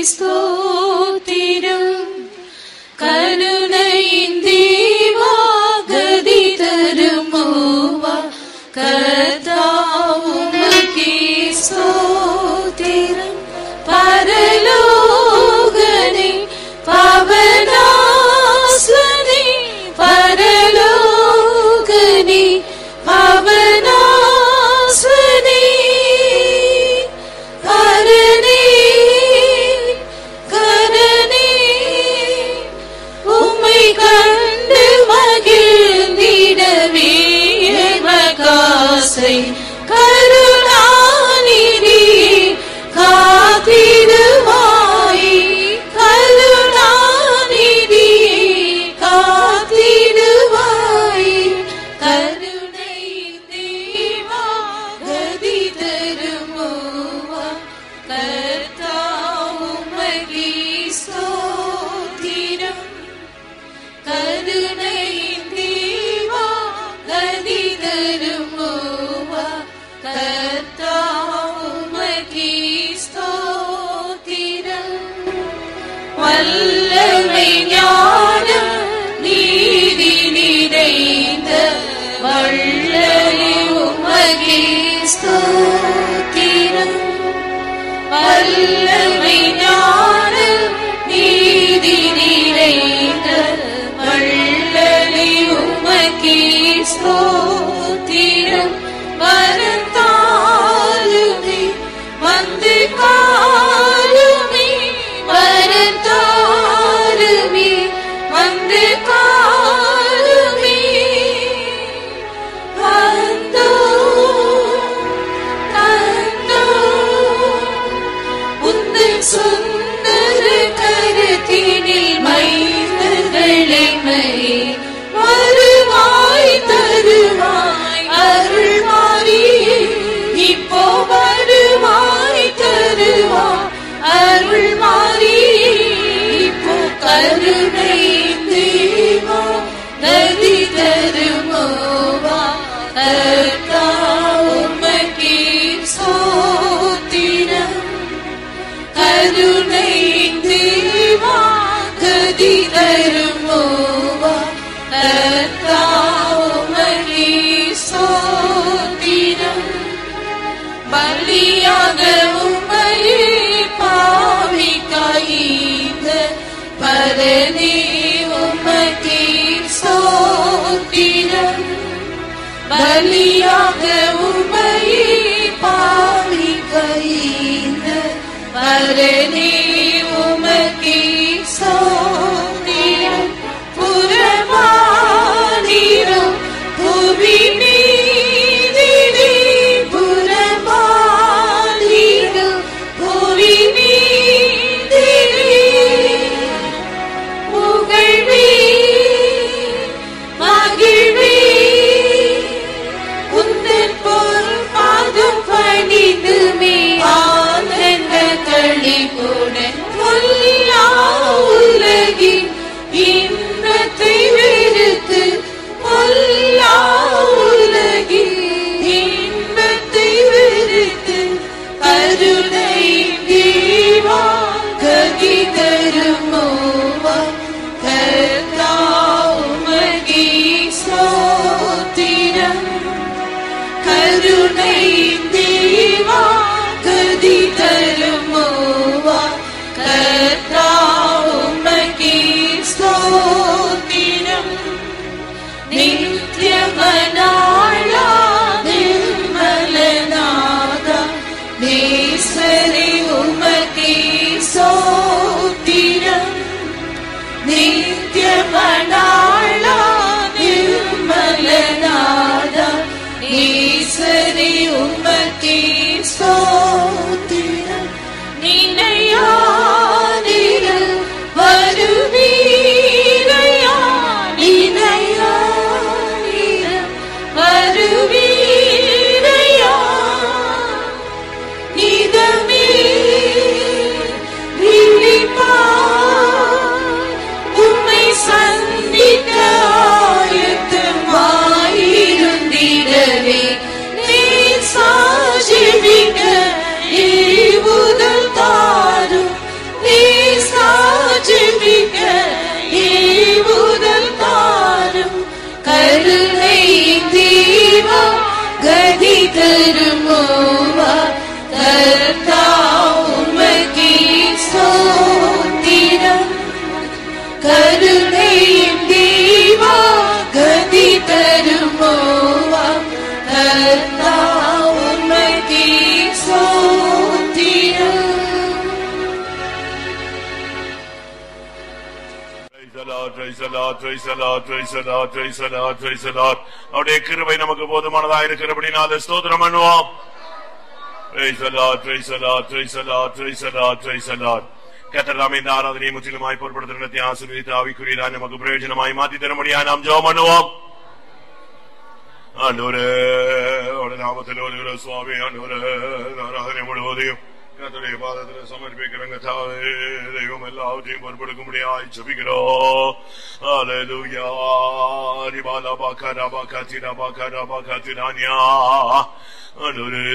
ஸ்தோத்திரம் கருணையின் தீவா கதி தருமோவா கர்த்தாவுமக்கே ஸ்தோத்திரம் பரலோகனே பவனாஸ்வனே பரலோகனே பவனாஸ்வனே கரணே கரணே உம்மை கண்டு மகிழ்ந்திடவே மகாசை கருணாநிதி காத்திடுவாய் கருணாநிதி காத்திடுவாய் கருணை தேவா கதி தருமோவா கர்த்தாவுமகி ஸ்தோத்திரம் கருணை தேவா கதி தருமோவா கர்த்தாவுமகி ஸ்தோத்திரம் வல்லமை ஞானம் நீதி நிறைந்த வள்ளலே உமகே ஸ்தோத்திரம் வல்லமை ஞானம் நீதி நிறைந்த வள்ளலே உமகே ஸ்தோத்திரம் வரத்தாலுமே வந்து காலுமே வரத்தாலுமே வந்து காலுமே வந்தோ தந்தோ உந்தன் சுந்தர கருத்தினில் மைந்தர்களை மை வருவாய் தருவாய் அருள் மாறியே இப்போ வருவாய் தருவாய் அருள் மாறியே இப்போ கருணை தேவா நதி தருமோவா கர்த்தாவுமக்கே சோத்திரம் கருணை தேவா கதி தருமோவா கர்த்தாவுமக்கே சோத்திரம் பலியாக உம்மையே பாவிக்காய்ந்த பரனே உமக்கே சோத்திரம் பலியாக உம்மையே பாவிக்காய்ந்த பரனே உமக்கே சோத்திரம் புறமானிரும் புவி மீதிலே புறமானிரும் புவி மீதிலே புகழ்வே மகிழ்வே உந்தன் பொற்பாதம் பணிந்துமே ஆனந்த களிப்புடன் பொல்லா உலகின் இன்பத்தை வெறுத்து பொல்லா உலகின் இன்பத்தை வெறுத்து கருணை தீவா கதி தருமோவா கர்த்தாவுமகி சோத்திரம் கருணை தீவா கதி தருமோவா கர்த்தாவுமகி ஸ்தோத்திரம் நித்யமனாளா நிர்மலநாதா நேஸ்வரி உமகி சோத்திரம் நித்யமனாளா நிர்மலநாதா ஈஸ்வரி உமக்கே ஸ்தோத்திரம் நினையாதிரு வருவீரையா நினையாதிரு வருவீரையா நிதமே விழிப்பா உம்மை சந்திக்க ஆயத்தமாயிருந்திடவே நீ சாட்சி மிக்க praise the Lord, praise the Lord, praise the Lord, praise the Lord, praise the Lord. அவருடைய கிருபை நமக்கு போதுமானதா இருக்கிறபடினால ஸ்தோத்திரம் பண்ணுவோம் Praise the Lord, praise the Lord, praise the Lord, praise the Lord, praise the Lord. கத்தராமே இந்த ஆராதனையை முற்றிலுமாய் பொருட்படுத்த ஆசிரியத்தை ஆவிக்குரியதா நமக்கு பிரயோஜனமாய் மாற்றி தர முடியாது நாம் ஜெபம் பண்ணுவோம் ஆண்டவரே உடைய நாமத்தில் வருகிற சுவாமி ஆண்டவரே ஆராதனை முழுவதையும் கர்த்தருடைய பாதத்தில் சமர்ப்பிக்கிறங்க தாவே தெய்வம் எல்லாவற்றையும் பொறுப்படுக்க முடியாது ஜபிக்கிறோம் ஹalleluya ரிபாலா பாக்கரா பாக்கத்திரா பாக்கரா பாக்கத்திரானியா ஆண்டவரே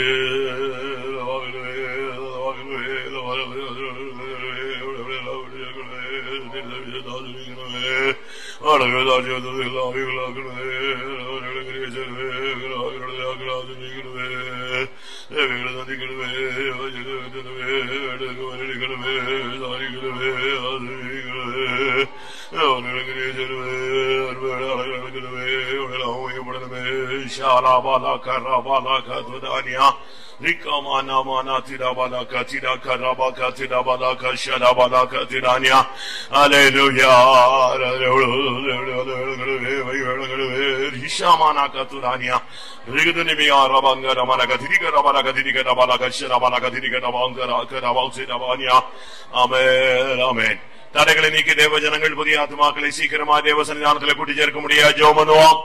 ஆமென் தடைகளை நீக்கி தேவ ஜனங்கள் புதிய ஆத்மாக்களை சீக்கிரமா தேவ சன்னிதானத்தில் கூட்டி சேர்க்க முடியாது ஜோமனுவோம்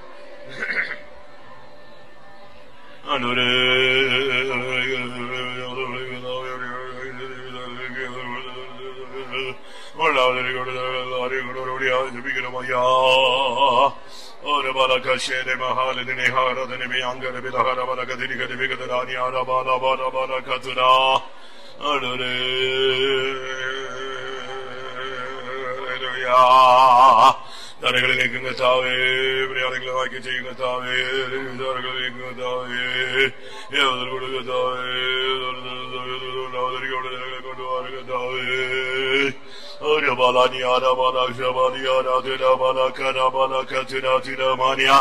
ஒரு பலக சேர மகாலினி ஹாரதனி அங்கர விலஹர பலக திரிகரி விகதராணி ஆரபால பால பால கதுரா அனுரே தடைகளை நீக்குங்க தாவே பிரியாணிகளை வாக்கி செய்யுங்க தாவே விசாரங்களை நீக்குங்க தாவே ஏவதல் கொடுங்க தாவே கொண்டு வாருங்க தாவே ஒரு பாலானி ஆரா பாலா ஷபாலி ஆரா திரா பாலா கரா பாலா கத்திரா திரா மானியா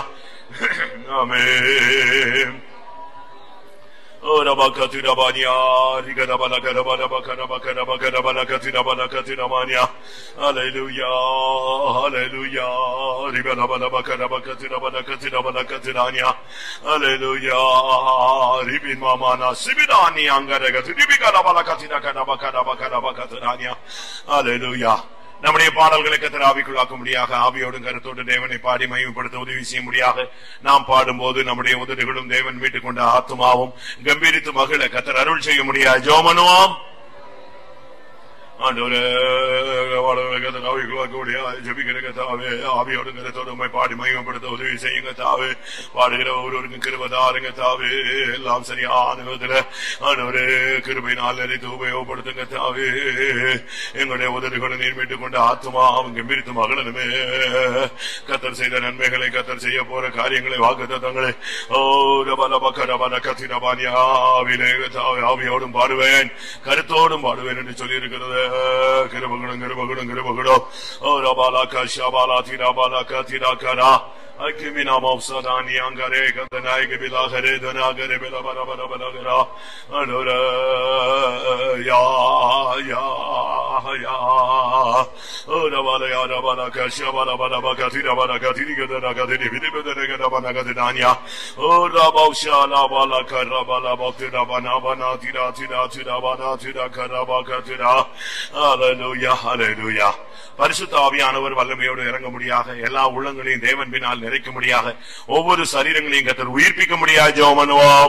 ஆமென் Ora bakatira banya, rigada bala gara bala bakara bakara bakara bala katira bala katira manya. Hallelujah, hallelujah. Rigada bala bakara bakatira bala katira bala katira anya. Hallelujah. Ribin mamana sibidani angara gatiri bigala bala katira kana bakara bakara bakatira anya. Hallelujah. நம்முடைய பாடல்களை கத்தர் ஆவிக்குள்ளாக்கும்படியாக ஆவியோடும் கருத்தோடு தேவனை பாடி மையப்படுத்த உதவி செய்யும்படியாக நாம் பாடும்போது நம்முடைய உதடுகளும் தேவன் மீட்டுக் கொண்ட ஆத்மாவும் கம்பீரித்து மகிழ கத்தர் அருள் செய்ய முடியாது ஜோமனுவோம் ஆண்டவரே ஜபிக்கிற தாவே ஆவியோடு கருத்தோடு உண்மை பாடி மையப்படுத்த உதவி செய்யுங்க தாவே பாடுகிற ஒருவருக்கும் கிருபதாருங்க தாவே எல்லாம் சரியான விதத்துல ஆண்டவரே கிருபையினால் நிறைத்து உபயோகப்படுத்துங்க தாவே எங்களுடைய உதவிகளை நீர் மீட்டுக் கொண்ட ஆத்மா அவங்க பிரித்து மகளனுமே கத்தர் செய்த நன்மைகளை கத்தர் செய்ய போற காரியங்களை வாக்கு தத்தங்களை ஓ ரபல பக்க ரபல கத்திரபானியா ஆவிலே தாவே ஆவியோடும் பாடுவேன் கருத்தோடும் பாடுவேன் என்று சொல்லி இருக்கிறது கிருபகுடம் கிருபகுடம் கிருபகுடம் ஓ ரபாலா கஷாபாலா திராபாலா கத்திரா கரா Akimina mavsadani angare kandanai gebila gare dana gare bila bara bara bara gara anura ya ya ya ora bala ya ra bala kasha bala bala baka tira bala katiri gadana gadini bidi bedene gada bana gadanya ora bausha la bala kara bala baktira bana bana tira tira tira bana tira kara baka tira hallelujah hallelujah பரிசுத்த ஆவியானவர் வல்லமையோடு இறங்க முடியாக எல்லா உள்ளங்களையும் தேவன் பின்னால் நிறைக்க முடியாக ஒவ்வொரு சரீரங்களையும் கத்தர் உயிர்ப்பிக்க முடியாது ஜோமனுவோம்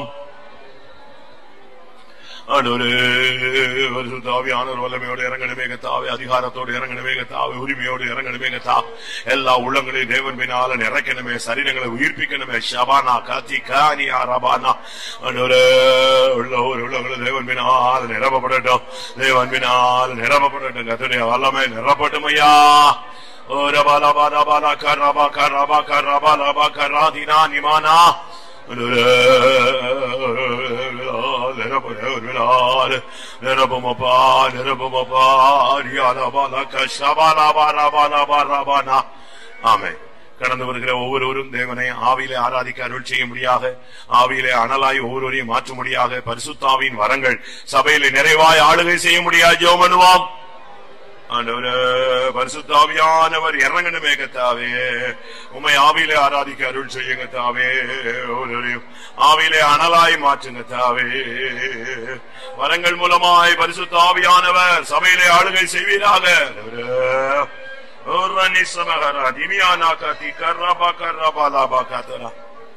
ஆவியானவர் வல்லமையோடு இறங்கணுமே கத்தாவே அதிகாரத்தோடு இறங்கணுமே கத்தாவே உரிமையோடு இறங்கணுமே கத்தா எல்லா உள்ளங்களையும் தேவன் பின்னால நிறைக்கணுமே சரீரங்களை உயிர்ப்பிக்கணுமே ஷபானா காத்தி கானி அரபானா உள்ள ஒரு உள்ளங்களை தேவன் பின்னால் நிரப்பப்படட்டும் தேவன் பின்னால் நிரப்பப்படட்டும் கத்துடைய வல்லமை நிரப்பட்டும் ஐயா ஓ ரபாலா பாலா பாலா கரபா கரபா கரபா லபா கராதினா நிமானா ஆமே கடந்து வருகிற ஒவ்வொருவரும் தேவனை ஆவியிலே ஆராதிக்க அருள் செய்ய முடியாக ஆவியிலே அனலாய் ஒவ்வொருவரையும் மாற்ற முடியாக பரிசுத்தாவின் வரங்கள் சபையிலே நிறைவாய் ஆளுகை செய்ய முடியாது ஜோமனுவாம் ஆண்டவரே பரிசுத்தாவியானவர் இறங்கணுமே கத்தாவே உமை ஆவியிலே ஆராதிக்க அருள் செய்யுங்க தாவே ஒருவரையும் ஆவியிலே அனலாய் மாற்றுங்க தாவே வரங்கள் மூலமாய் பரிசுத்தாவியானவர் சபையிலே ஆளுகை செய்வீராக ஆண்டவரே. ஓரணி சமகரா திமியானா காத்தி கர்ரபா கர்ரபா லாபா காத்தரா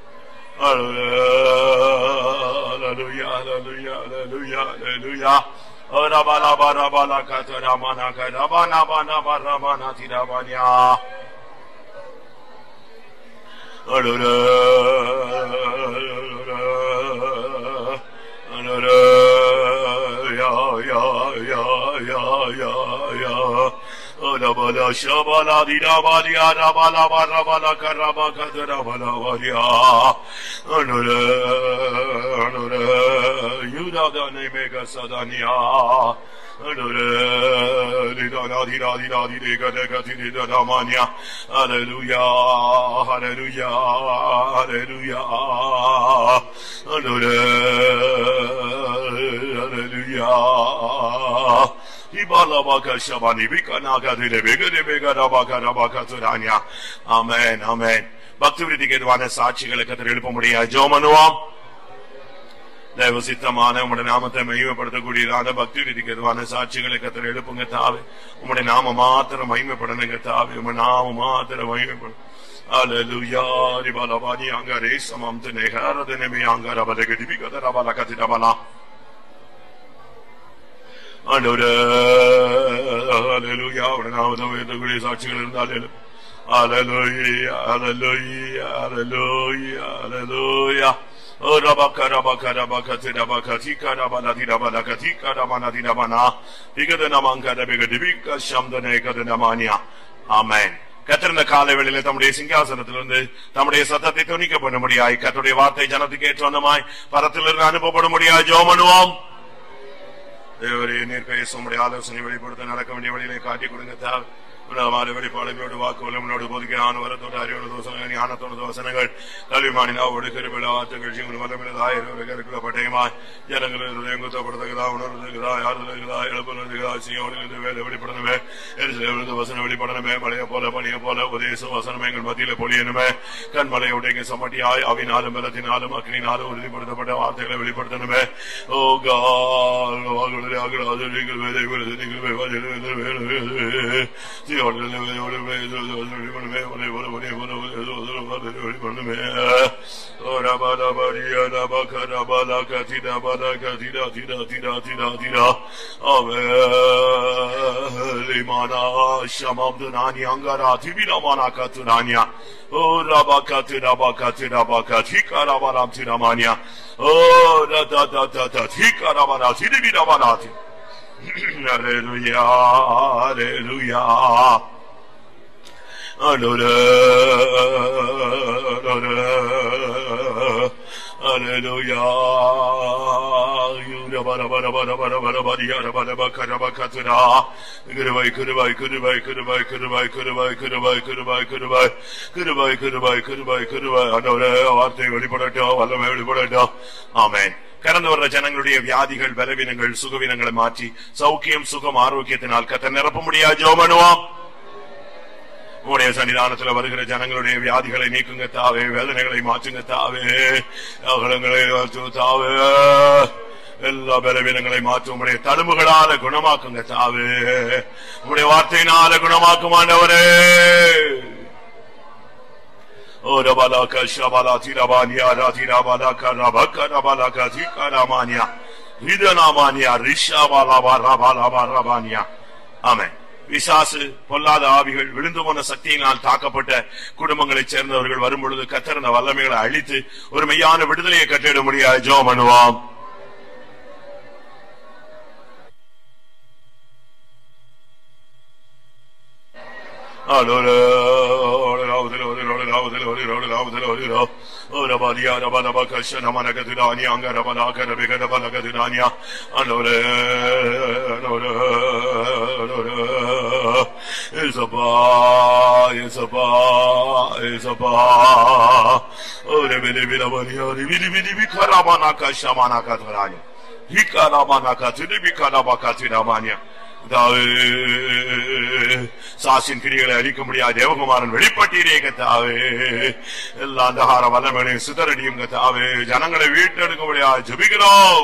Hallelujah, hallelujah, hallelujah, hallelujah. Rabala bara bala kata ramana kata bana bana bara bana tira banya. Bala shabala dira balia rabala bara bala karaba kadra bala varia. Anure anure yuda da ne mega sadania. Anure dira da dira dira dira gada gada dira da mania. Hallelujah, hallelujah, hallelujah. Anure hallelujah. Ibala baka shabani bika naga dile bega de bega da baka da baka turanya. Amen, amen. பக்தி விருதிக்கு எதுவான சாட்சிகளை கத்தர் எழுப்ப முடியாது ஜோம் பண்ணுவோம் தேவ சித்தமான உங்களுடைய நாமத்தை மகிமைப்படுத்தக்கூடியதான பக்தி விருதிக்கு எதுவான சாட்சிகளை கத்தர் எழுப்புங்க தாவே உங்களுடைய நாம மாத்திரம் மகிமைப்படணுங்க தாவே உங்க நாம மாத்திரம் மகிமைப்படும் Hallelujah, ribalabani angare samam tene haradene me angara balagadi bigada balakati dabala. ஆண்டவரே ஹalleluya உடைய நாமத்தை உயர்த்தக்கூடிய சாட்சிகள் இருந்தால் ஹalleluya ஹalleluya ஹalleluya ஹalleluya ஓ ரபக ரபக ரபக திரபக திக ரபல திரபல கதிக ரமன திரமன பிகத நமங்க ரபிக திபிக சம்தனே கத நமானியா ஆமென் கத்திருந்த காலை வேளையில தம்முடைய சிங்காசனத்திலிருந்து தம்முடைய சத்தத்தை துணிக்க பண்ண முடியாய் கத்துடைய வார்த்தை ஜனத்துக்கு ஏற்றவனமாய் பரத்திலிருந்து அனுப்பப்பட முடியாது ஜோமனுவோம் தேவரே நீர் பேச உடைய ஆலோசனை வெளிப்படுத்த நடக்க வேண்டிய வழியிலே காட்டி கொடுங்க தாவ் உணவாறு வெளிப்பாடுகளோடு வாக்கு வல்லமனோடு போதிக்கிறான் வரத்தோடு அறிவோடு தோசனங்கள் ஞானத்தோடு தோசனங்கள் கல்விமானினாவோடு கருவிழா ஆற்றுகள் ஜீவன் வல்லமில்லதா இருக்கிற பட்டயமாய் ஜனங்கள் குத்தப்படுத்துகிறதா உணர்வுகிறதா யாருகிறதா எழுப்புகிறதா சியோனிலிருந்து வேலை வெளிப்படணுமே எரிசிலிருந்து வசனம் வெளிப்படணுமே மழையை போல பணியை போல உதேச வசனம் எங்கள் மத்தியில பொழியணுமே கண்மலை உடைங்க சமட்டியாய் அவினாலும் பலத்தினாலும் அக்னினாலும் உறுதிப்படுத்தப்பட்ட வார்த்தைகளை வெளிப்படுத்தணுமே ஓ கால் ஆகிறது நீங்கள் வேலை நீங்கள் வேலை Hallelujah, hallelujah. வார்த்தை வெளிப்படட்டும் வல்லமை வெளிப்படட்டும் ஆமேன் கடந்து வர்ற ஜனங்களுடைய வியாதிகள் பலவீனங்கள் சுகவீனங்களை மாற்றி சௌக்கியம் சுகம் ஆரோக்கியத்தினால் கத்த நிரப்ப முடியாது ஜோமனுவோம் உடைய சன்னிதானத்தில் வருகிற ஜனங்களுடைய வியாதிகளை நீக்குங்க தாவே வேதனைகளை மாற்றுங்க தாவே அகலங்களை மாற்றுங்க தாவே எல்லா பலவீனங்களை மாற்றும் உடைய தழும்புகளால குணமாக்குங்க தாவே உடைய வார்த்தையினால குணமாக்குமாண்டவரே ஓ ரபாலாக்க ஷபாலா திரபானியா ராதிராபாலாக்க ரபக்க ரபாலாக்க திகாராமானியா விதனாமானியா ரிஷாபாலாபா ரபாலாபா ரபானியா ஆமென் விசாசு பொல்லாத ஆவிகள் விழுந்து போன சக்தியினால் தாக்கப்பட்ட குடும்பங்களைச் சேர்ந்தவர்கள் வரும் பொழுது கத்திருந்த வல்லமைகளை அழித்து ஒரு மெய்யான விடுதலையை கட்டிட முடியாது ஜோ பண்ணுவோம் Hikaramanaka, Tidibikaramakatiramania. Dawe, சாசின் கிரிகளை அழிக்க முடியாது தேவகுமாரன் வெளிப்பட்டீரே கத்தாவே எல்லா அந்தகார வல்லமையை சிதறடியும் கத்தாவே ஜனங்களை வீட்டெடுக்க முடியாது ஜெபிக்கிறோம்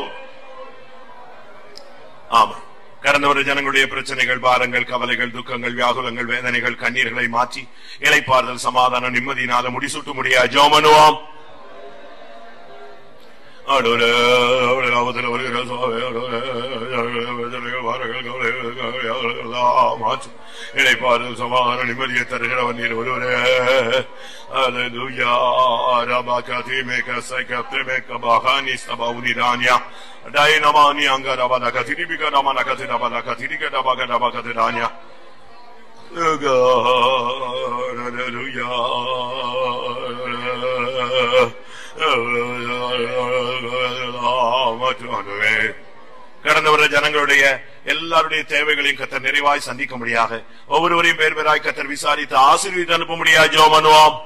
ஆமா கடந்த ஒரு ஜனங்களுடைய பிரச்சனைகள் பாரங்கள் கவலைகள் துக்கங்கள் வியாகுலங்கள் வேதனைகள் கண்ணீர்களை மாற்றி இலைப்பாறுதல் சமாதானம் நிம்மதியினால முடிசூட்ட முடியாது ஜோமனுவாம் ஆண்டவரே, அவருடைய நாமத்தில் வருகிற சுவாமி, ஆண்டவரே, வேதனைகள், பாரங்கள், கவலைகள், கவலைகள் எல்லாம் மாற்றும். இளைப்பாறுதல் சமாதானம் நிம்மதியை தருகிறவன் நீர் ஒருவரே அல்லேலூயா ரபாக தீமேக சைக பிரேமேக பகானி ஸ்தபவுனி ராணியா டைனமானி அங்கரபலக திரிபிக ரமலக திரபலக திரிக ரபக ரபக திராணியா கடந்த வர ஜனங்களுடைய எல்லாருடைய தேவைகளையும் கத்தர் நிறைவாய் சந்திக்க முடியாக ஒவ்வொருவரையும் பேர் பேராய் கத்தர் விசாரித்து ஆசீர்வித்து அனுப்ப முடியாது ஜோமனுவாம்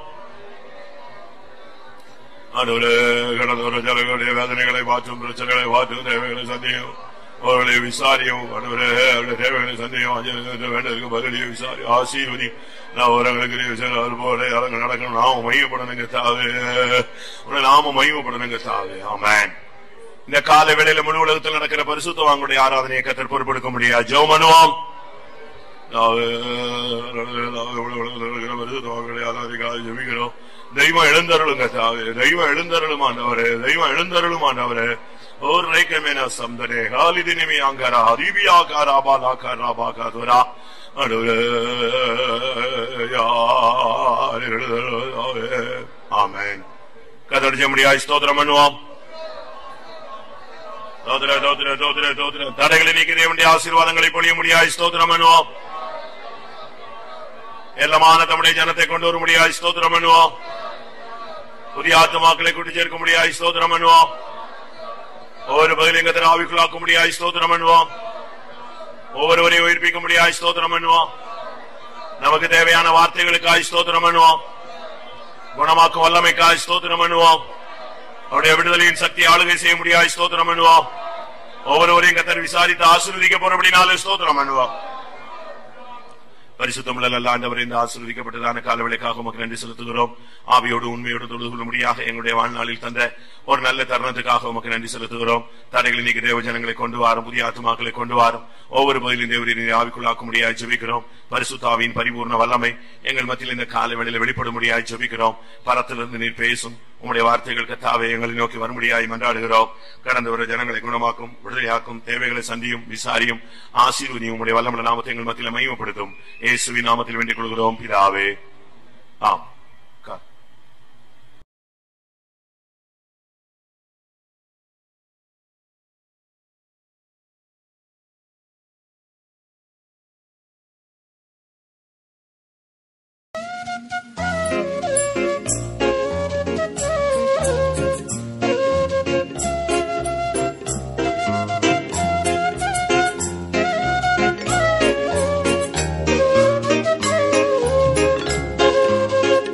ஆண்டவரே, கடந்த ஒரு ஜனங்களுடைய வேதனைகளை மாற்றும் பிரச்சனைகளை மாற்றும் தேவைகளை சந்தியும் அவர்களை விசாரியும் ஆண்டவரே, அவருடைய தேவைகளை சந்தியும் அஞ்சலிக்கு வேண்டதுக்கு பதிலையும் விசாரி ஆசீர்வதி நான் அவர்களுக்கு விசாரி போல இறங்க நடக்கணும் நாம மையப்படணுங்க தாவே உன்னை நாம மையப்படணுங்க தாவே ஆமேன் இந்த கால வேளையில முழு உலகத்தில் நடக்கிற பரிசுத்தவாங்களுடைய ஆராதனையை கத்தர் பொறுப்பெடுக்க முடியாது ஜெவமனுவாம் ஜெபிக்கிறோம் தெய்வம் எழுந்தருளுங்க தாவே தெய்வம் எழுந்தருளும் ஆண்டவரே தெய்வம் எழுந்தருளும் ஆண்டவரே ஓர் ரைக்கமேன சந்தரே ஹாலிதினிமி அங்கரா அதிபியாகாரா பாலாகாரா பாகாதுரா ஆமேன் கதடிச்ச முடியாது ஸ்தோத்திரம் பண்ணுவோம் தோத்திர தோத்திர தோத்திர தோத்திர தடைகளை நீக்கி தேவனுடைய ஆசீர்வாதங்களை பொழிய முடியாது ஸ்தோத்திரம் பண்ணுவோம் எல்லாமான தம்முடைய ஜனத்தை கொண்டு வர முடியாது ஸ்தோத்திரம் பண்ணுவோம் புதிய ஆத்மாக்களை கூட்டி சேர்க்க முடியாது ஸ்தோத்திரம் பண்ணுவோம் ஒவ்வொரு பதிலிங்கத்தை ஆவிக்குள்ளாக்க முடியாது ஸ்தோத்திரம் பண்ணுவோம் ஒவ்வொருவரையும் உயிர்ப்பிக்க முடியாது ஸ்தோத்திரம் பண்ணுவோம் நமக்கு தேவையான வார்த்தைகளுக்காய் ஸ்தோத்திரம் பண்ணுவோம் குணமாக்கும் வல்லமைக்காய் ஸ்தோத்திரம் பண்ணுவோம் அவருடைய விடுதலையின் சக்தி ஆளுகை செய்ய முடியாது ஸ்தோத்திரம் பண்ணுவோம் ஒவ்வொருவரையும் கத்தர் விசாரித்து ஆசீர்வதிக்க போறபடினாலே ஸ்தோத்திரம் பண்ணுவோம் பரிசுத்தமுள்ள நல்ல ஆண்டவர் இந்த ஆசீர்வதிக்கப்பட்டதான காலவெளிக்காக உமக்கு நன்றி செலுத்துகிறோம் ஆவியோடு உண்மையோடு தொழுது கொள்ளும்படியாக எங்களுடைய வாழ்நாளில் தந்த ஒரு நல்ல தருணத்துக்காக உமக்கு நன்றி செலுத்துகிறோம் தடைகளை நீக்கி தேவ ஜனங்களை கொண்டு வாரும் புதிய ஆத்மாக்களை கொண்டு வாரும் ஒவ்வொரு பதிலும் தேவரின் ஆவிக்குள்ளாக்க முடியாது ஜெபிக்கிறோம் பரிசுத்தாவின் பரிபூர்ண வல்லமை எங்கள் மத்தியில் இந்த கால வேளையில வெளிப்பட முடியாது ஜெபிக்கிறோம் பரத்திலிருந்து நீர் பேசும் உம்முடைய வார்த்தைகள் கத்தாவே எங்களை நோக்கி வரும்படியாய் மன்றாடுகிறோம் கடந்த ஒரு ஜனங்களை குணமாக்கும் விடுதலையாக்கும் தேவைகளை சந்தியும் விசாரியும் ஆசீர்வதியும் உம்முடைய வல்லமுள்ள நாமத்தை எங்கள் மத்தியில் மையப்படுத்தும் இயேசுவின் நாமத்தில் வேண்டிக் கொள்கிறோம் பிதாவே ஆம் கா- Thank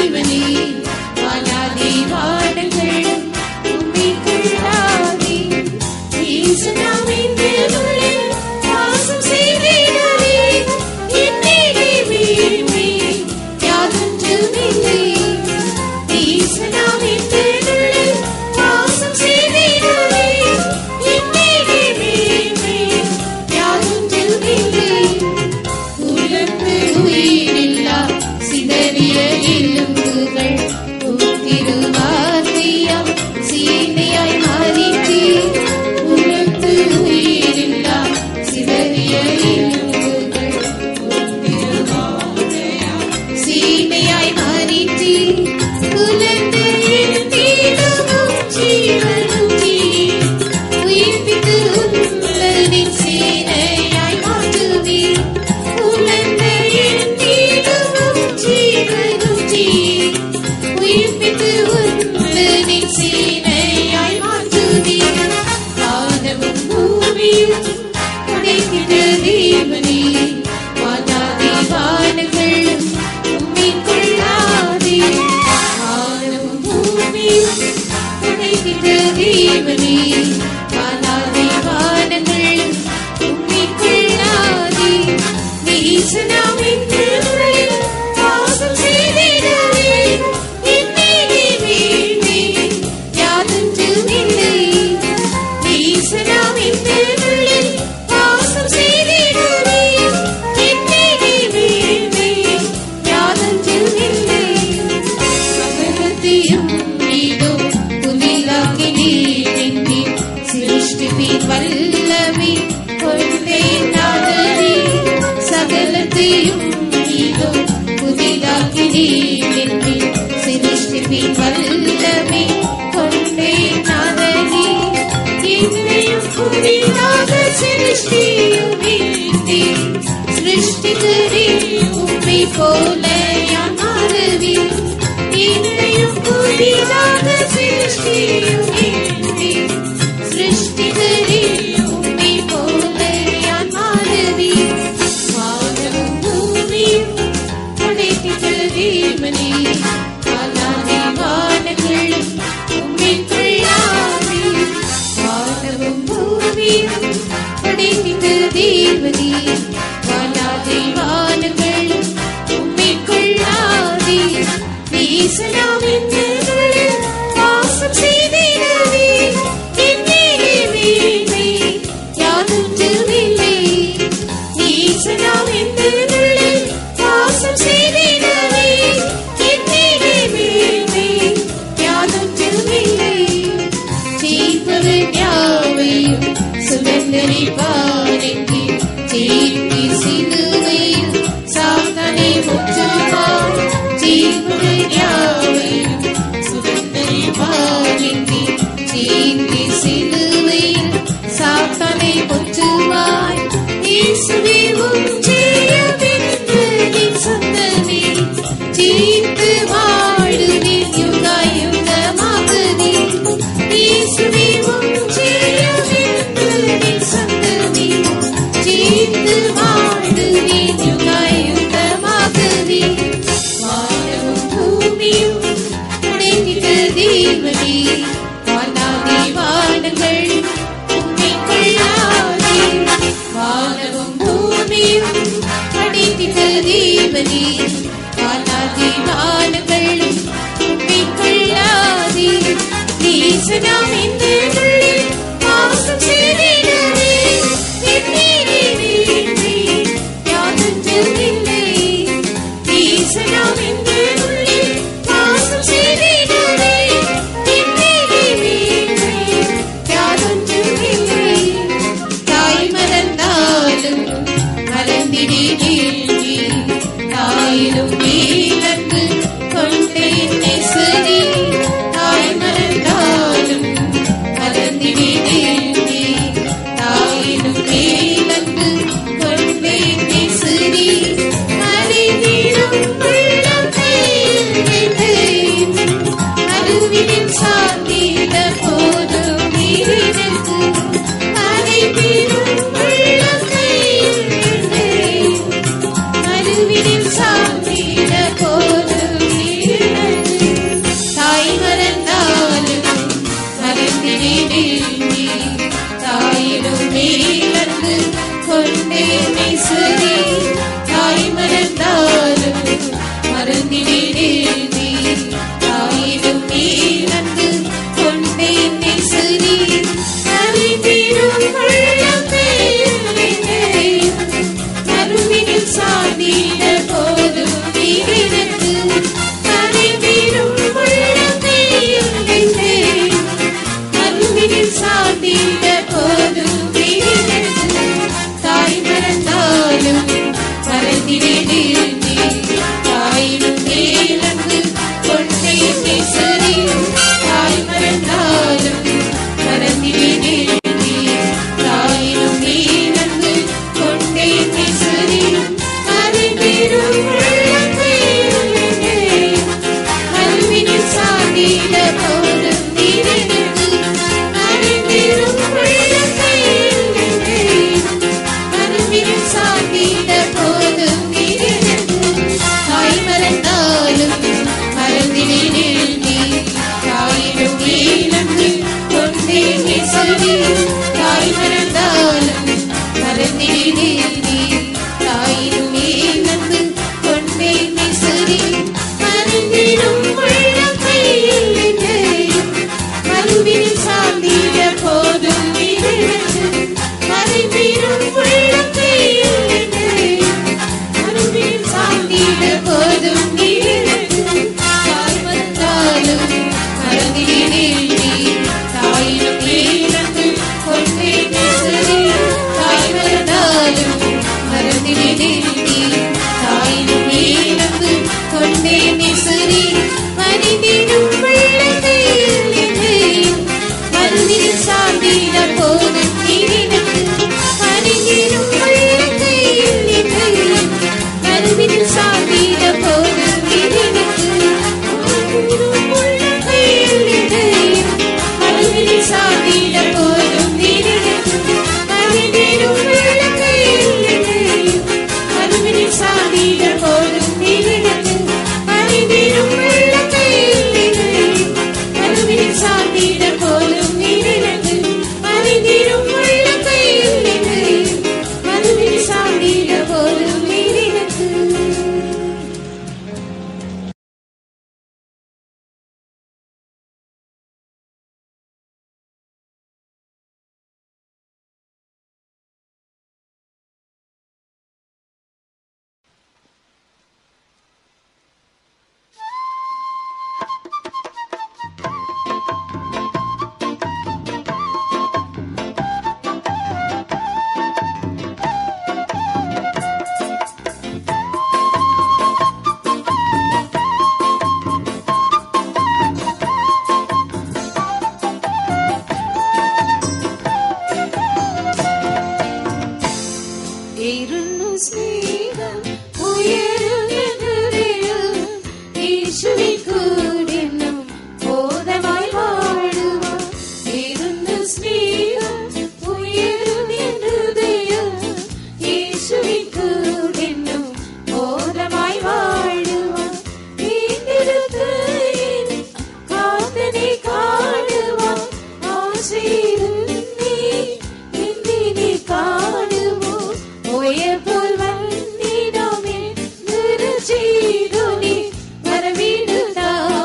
தேவனே வானாதி வானங்களும் உம்மைக்குள்ளாதே இயேசுநாமின் திருவுள்ளே வாசம் செய்திடவே என்னிலே மேன்மை யாதொன்றுமில்லை இயேசுநாமின் திருவுள்ளே வாசம் செய்திடவே என்னிலே மேன்மை யாதொன்றுமில்லை உலர்ந்து உயிரில்லா சிதறிய எலும்புகள் உத்திருவார்த்தையாம் சீதையாய் மாறித்தே உலர்ந்து உயிரில்லா சிதறிய எலும்புகள் உத்திருவார்த்தையாம் சீதையாய் மாறித்தே உலர்ந்து எழுந்திடவும் ஜீவனுக்கே உயிர்ப்பித்து உன்னதின் சேனையாய் மாற்றுவீர் உலர்ந்த எழுந்திடவும் ஜீவனுக்கே உயிர்ப்பித்து உன்னதின் சேனையாய் மாற்றுவீர் வானமும் பூமியும் படைத்திட்ட தேவனே வானாதி வானங்களும் உம்மைக்குள்ளாதே வானமும் பூமியும் படைத்திட்ட தேவனே வானாதி வானங்களும் உம்மைக்குள்ளாதே நீசனாமின் திருவுரையில் வாசம் செய்திடவே என்னிலே மேன்மை யாதொன்றுமில்லை நீசனாமின் திருவுரையில் வாசம் செய்திடவே என்னிலே மேன்மை யாதொன்றுமில்லை சகலத்தையும் நீதோ புதிதாக்கி நீட்டி சிருஷ்டிப்பின் வல்லமை கொண்டே நாதனே சகலத்தையும் நீதோ புதிதாக்கி நீட்டி சிருஷ்டிப்பின் வல்லமை கொண்டே நாதனே என்னையும் புதிதாக சிருஷ்டியும் நீட்டி சிருஷ்டிகரே உம்மை போல யான் மாறுவேன் என்னையும் புதிதாக சிருஷ்டியும் நீட்டி சிருஷ்டிகரே உம்மை போல யான் மாறுவேன் வானமும் பூமியும் படைத்திட்ட தேவனே வானாதி வானங்களும் உம்மைக்குள்ளாதே வானமும் பூமியும் படைத்திட்ட தேவனே வானாதி வானங்களும் உம்மைக்குள்ளாதே நீசனாமின் திருவுருளில் வாசம் செய்திடவே என்னிலே மேன்மை யாதொன்றுமில்லை நீசனாமின் திருவுருளில் வாசம் செய்திடவே என்னிலே மேன்மை யாதொன்றுமில்லை செய்பவர் யாவையும் சுதந்திரிப்பாரெங்கே தீர்த்தி சிலுவையில் சாத்தனை முற்றுவார் செய்பவர் யாவையும் மறந்திடில் நீ தாயினும் நீளந்து கொண்டே நெசரி தாய் மறந்தாலும் மறந்திடில் நீ தாயினும் நீளந்து கொண்டே நெசரி மறந்திடும் உள்ளம் கையில் என்னையும் மறுவில் சார்ந்திட போதும் நிழலுக்கு மறைந்திடும் உள்ளம் கையில் என்னையும் மறுவில் சார்ந்திட போதும் நிழலுக்கு தாய் வந்தாலும் மறந்திடில் நீ தாயினும் இழந்து கொண்டே நெசரி தாய் மறந்தாலும் மறந்திடில் நீ தாயினும் இழந்து கொண்டே நெசரி மனிதிடும் பிள்ளைகள் என்னையும் மறுதில் சார்ந்திட போதும் நீரினக்கு மனிதிடும் பிள்ளைகள் என்னையும் மறுதில் சார்ந்திட போதும் நீரினக்கு மனிதிடும் பிள்ளைகள் என்னையும் மறுதில் சார்ந்திட போதும் நீரினக்கு மனிதிடும் பிள்ளைகள் என்னையும் மறுதில் சார்ந்திட போதும் நீரினக்கு மனிதிடும் பிள்ளைகள் என்னையும் மறுதில் சார்ந்திட போதும் நீரினக்கு மனிதிடும் பிள்ளைகள் என்னையும் மறுதில் சார்ந்திட போதும் நீரினக்கு ഇരുന്നു സ്നേഹം ഉയരുന്നതിലും യേശുവിൽ കൂടെന്നും ബോധമായി വാഴുക ഇരുന്നു സ്നേഹം ഉയരുന്നതിലും യേശുവിൽ കൂടെന്നും ബോധമായി വാഴുക വീണ്ടെടുത്ത് കാത്തനെ കാണുവാൻ ആശയിരുന്നീ എന്തിനെ കാണുമോ പോയപ്പോൾ വന്നിടമേ നിറചെയ്തു നീ വരവിടുതാ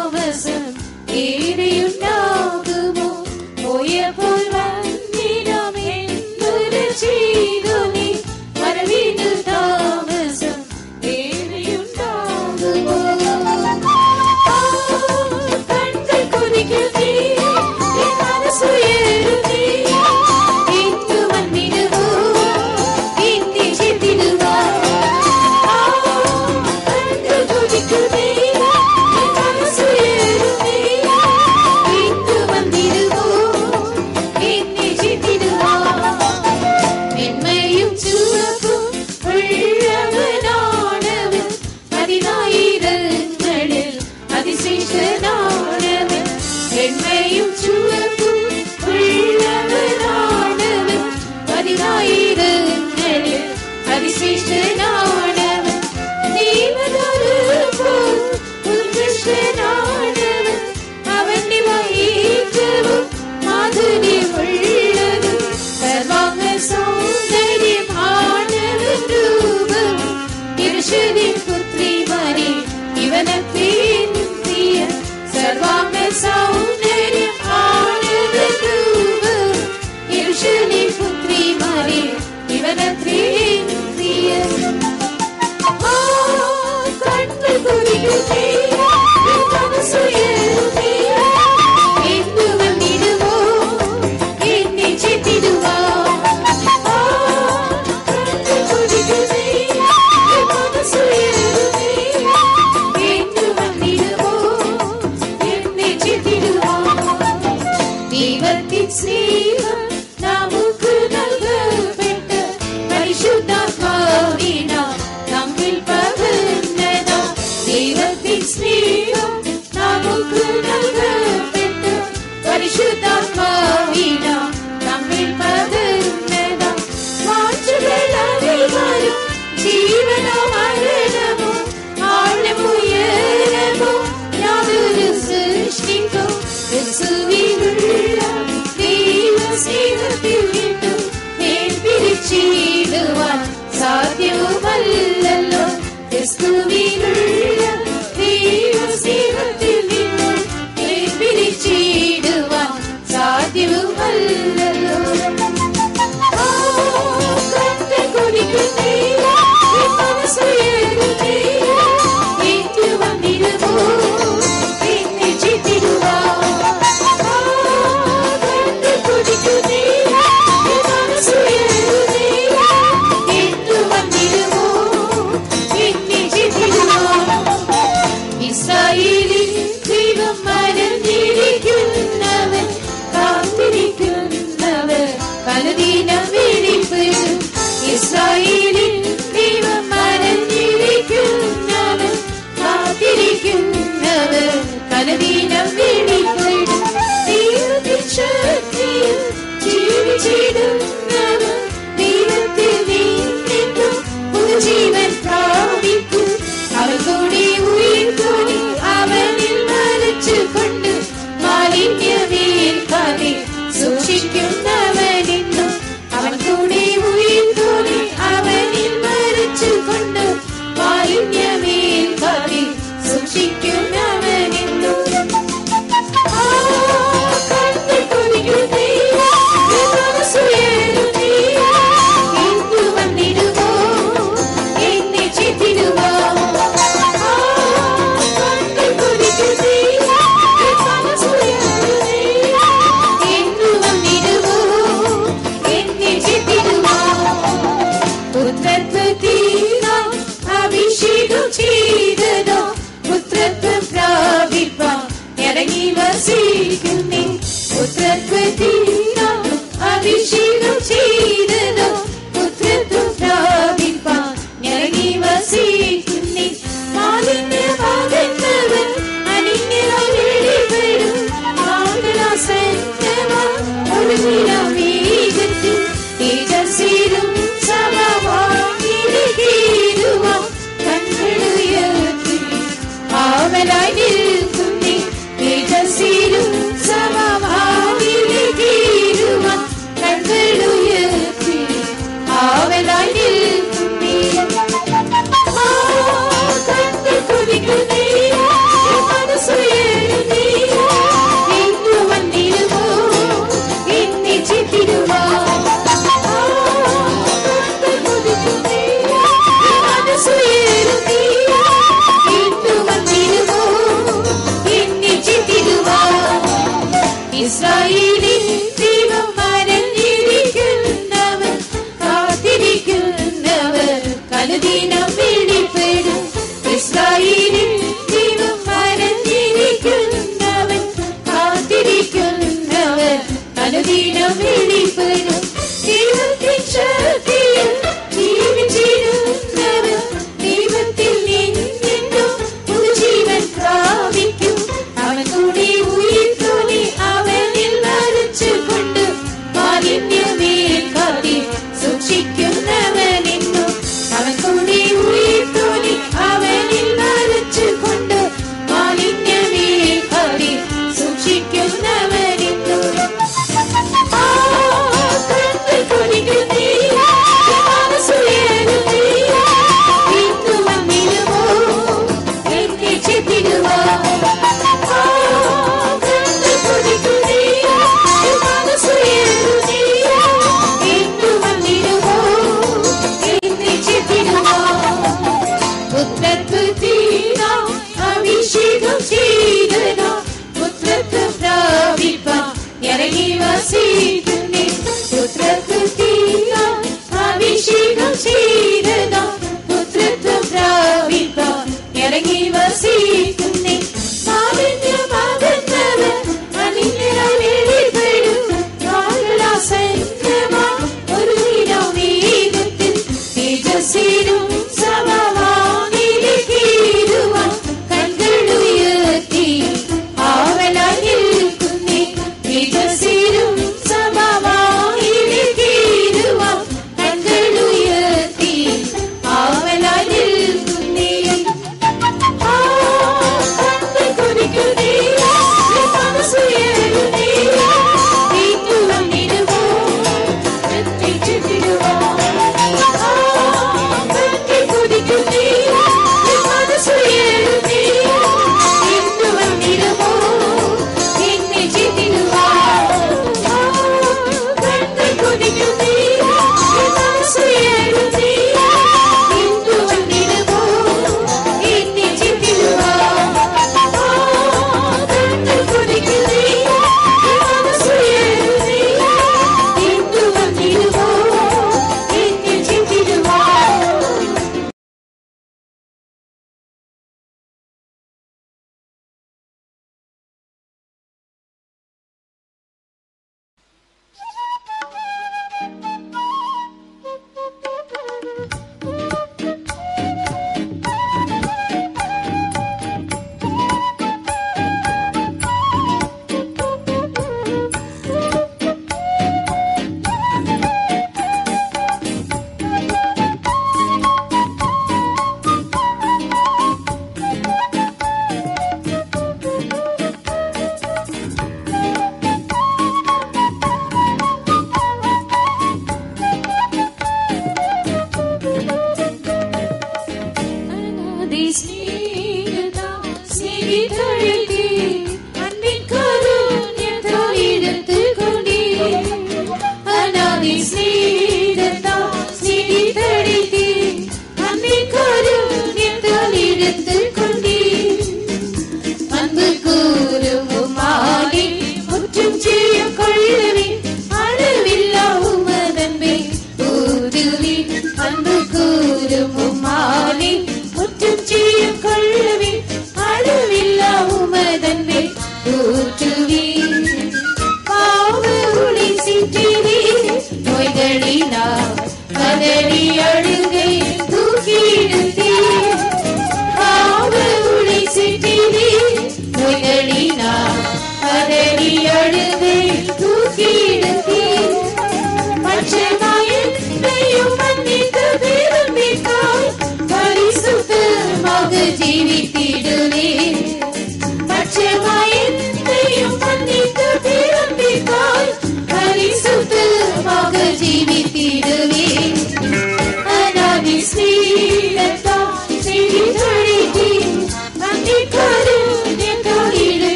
ഇസ്രായേലിൻ ദൈവം മരഞ്ഞിരിക്കുന്നവർ കാത്തിരിക്കുന്നവർ കലുദീനം വെളിപ്പെടും ഇസ്രായേലിൻ ദൈവം മരഞ്ഞിരിക്കുന്നവർ കാത്തിരിക്കുന്നവർ കലുദീനം വെളിപ്പെടും ദൈവത്തിൻ ശക്തിയിൽ ജീവിച്ചിരുന്നവർ ദൈവത്തിൽ നിന്നും പുതുജീവൻ പ്രാപിക്കും അവൻ കൂടി ഉയർത്തുനി അവനിൽ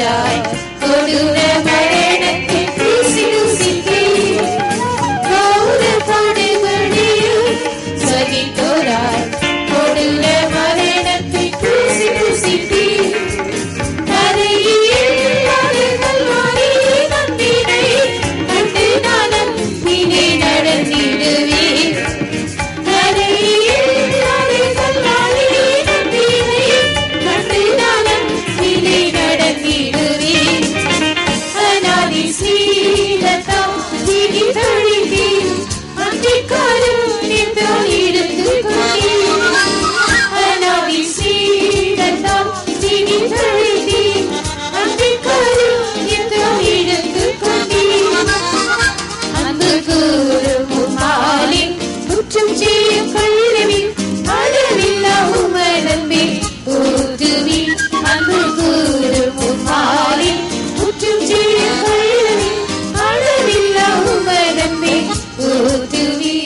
தோராய் கொடூர மரணத்தை பூசி ருசித்தீர் கௌர பாடுகளையும் சகித்தோராய் கொடூர மரணத்தை பூசி ருசித்தீர் கரையில் அலைகள் நம்பினை கண்டு நான் நம்பினை நடந்திடுவேன் கரையில் அலைகள் நம்பினை கண்டு நான் நம்பினை நடந்திடுவேன் அநாதி ஸ்ரீலதம் திரி தழித்தீர் அன்றைக்காலும் நின்றால் எடுத்து கொண்டீர் அநாதி ஸ்ரீலதம் திரி தழித்தீர் அன்றைக்காலும் நின்றால் எடுத்து கொண்டீர் அன்பு கூறும் மாலை குற்றம் செய்யும் கள்ளவி அளவில்லா உமனம்பே ஊதுவி அன்பு கூறும் மாலை குற்றம் செய்யும் கள்ளவி அளவில்லா உமனம்பே ஊதுவி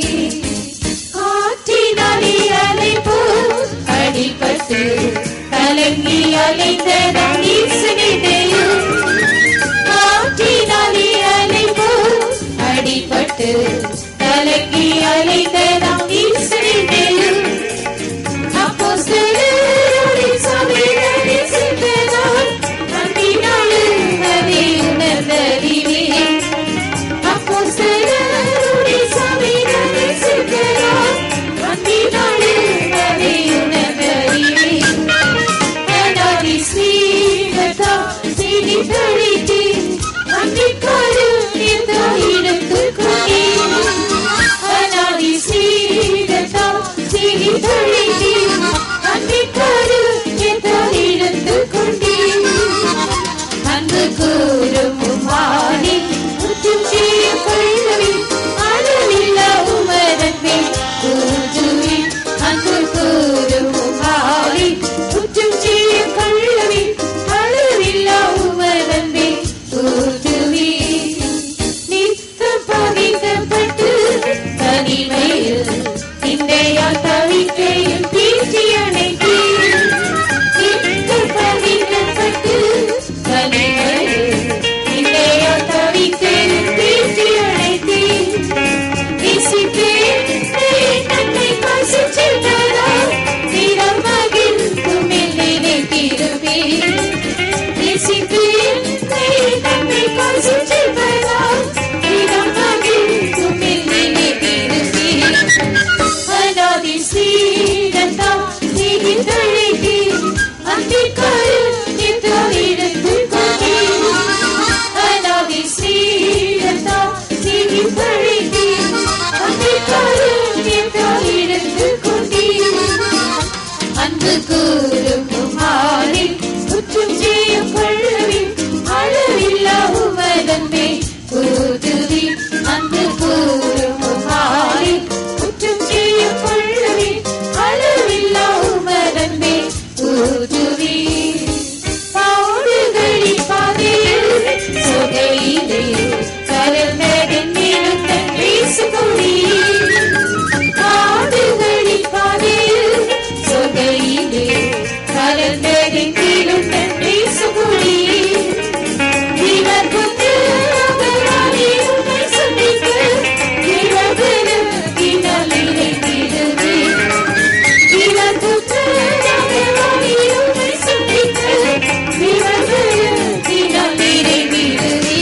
காற்றினாலே அலை போல் அடிபட்டு கலங்கி அலைந்த நம் ஈசனிடையும் காற்றினாலே அலை போல் அடிபட்டு கலங்கி அலைந்த நம் ஈசனிடையும் அப்போஸ்தலருடைய சபையிலே சென்றதால் அன்பினாலும் அதை உணர்ந்தறிவேன். அப்போஸ்தலருடைய சபையிலே சென்றதால் அன்பினாலும் அதை உணர்ந்தறிவேன். அநாதி ஸ்ரீலதா சிறி தழித்தேன். அன்றைக்காலும் எந்த இடத்துக் கொண்டேன். அநாதி ஸ்ரீலதா சிறி தழித்தேன். அன்றைக்காலும் எந்த இடத்துக் கொண்டேன். அன்பு கூறும் வாணி குற்றம் செய்யும் கள்ளவி அளவில்லா உமரன்பே கூற்றுவி அன்பு கூறும் வாணி குற்றம் செய்யும் கள்ளவி அளவில்லா உமரன்பே கூற்றுவி நித்தம் பகைக்கப்பட்டு தனிமையில் இன்றையால் தவிக்கையும் தீர்ச்சி அணைத்தீர் நித்தம் பகைக்கப்பட்டு தனிமையில் இன்றையால் தவிக்கையும் தீர்ச்சி அணைத்தீர் நேசித்தேன் தன்னை பசிச்சிட்டதால் திறம் மகிழ்ந்தும் என்னை நினைத்திருப்பேன் நேசித்தேன் தன்னை பசிச்சிட்டதால் திறம் மகிழ்ந்தும் என்னை நினைத்திருப்பேன் அநாதி ஸ்ரீரதா நீதி தழைத்தீர் அந்திக்காரில் எந்த இடத்துக் கொண்டீர் அநாதி ஸ்ரீரதா நீதி தழைத்தீர் அந்திக்காரில் எந்த இடத்துக் கொண்டீர் அன்பு கூறும் மாறி குற்றம் செய்யும் கள்ளவி அளவில்லா உமதன்பே கூதுவி அன்பு கூறும் மாறி குற்றம் செய்யும் கள்ளவி அளவில்லா உமதன்பே கூதுவி பாடுகளின் பாதையில் சொகையிலே கலந்ததின் நிறுத்தம் வீசுகொடியே காடுகளின் பாதையில் சொகையிலே கலந்ததின் நிறுத்தம் வீசுகொடியே இவர் கொண்டு அவராலே உம்மை சந்திக்க இவர்களும் இனால் இணைந்திடுவே. இவர் கொண்டு அவராலே உம்மை சந்திக்க இவர்களும் இனால் இணைந்திடுவே.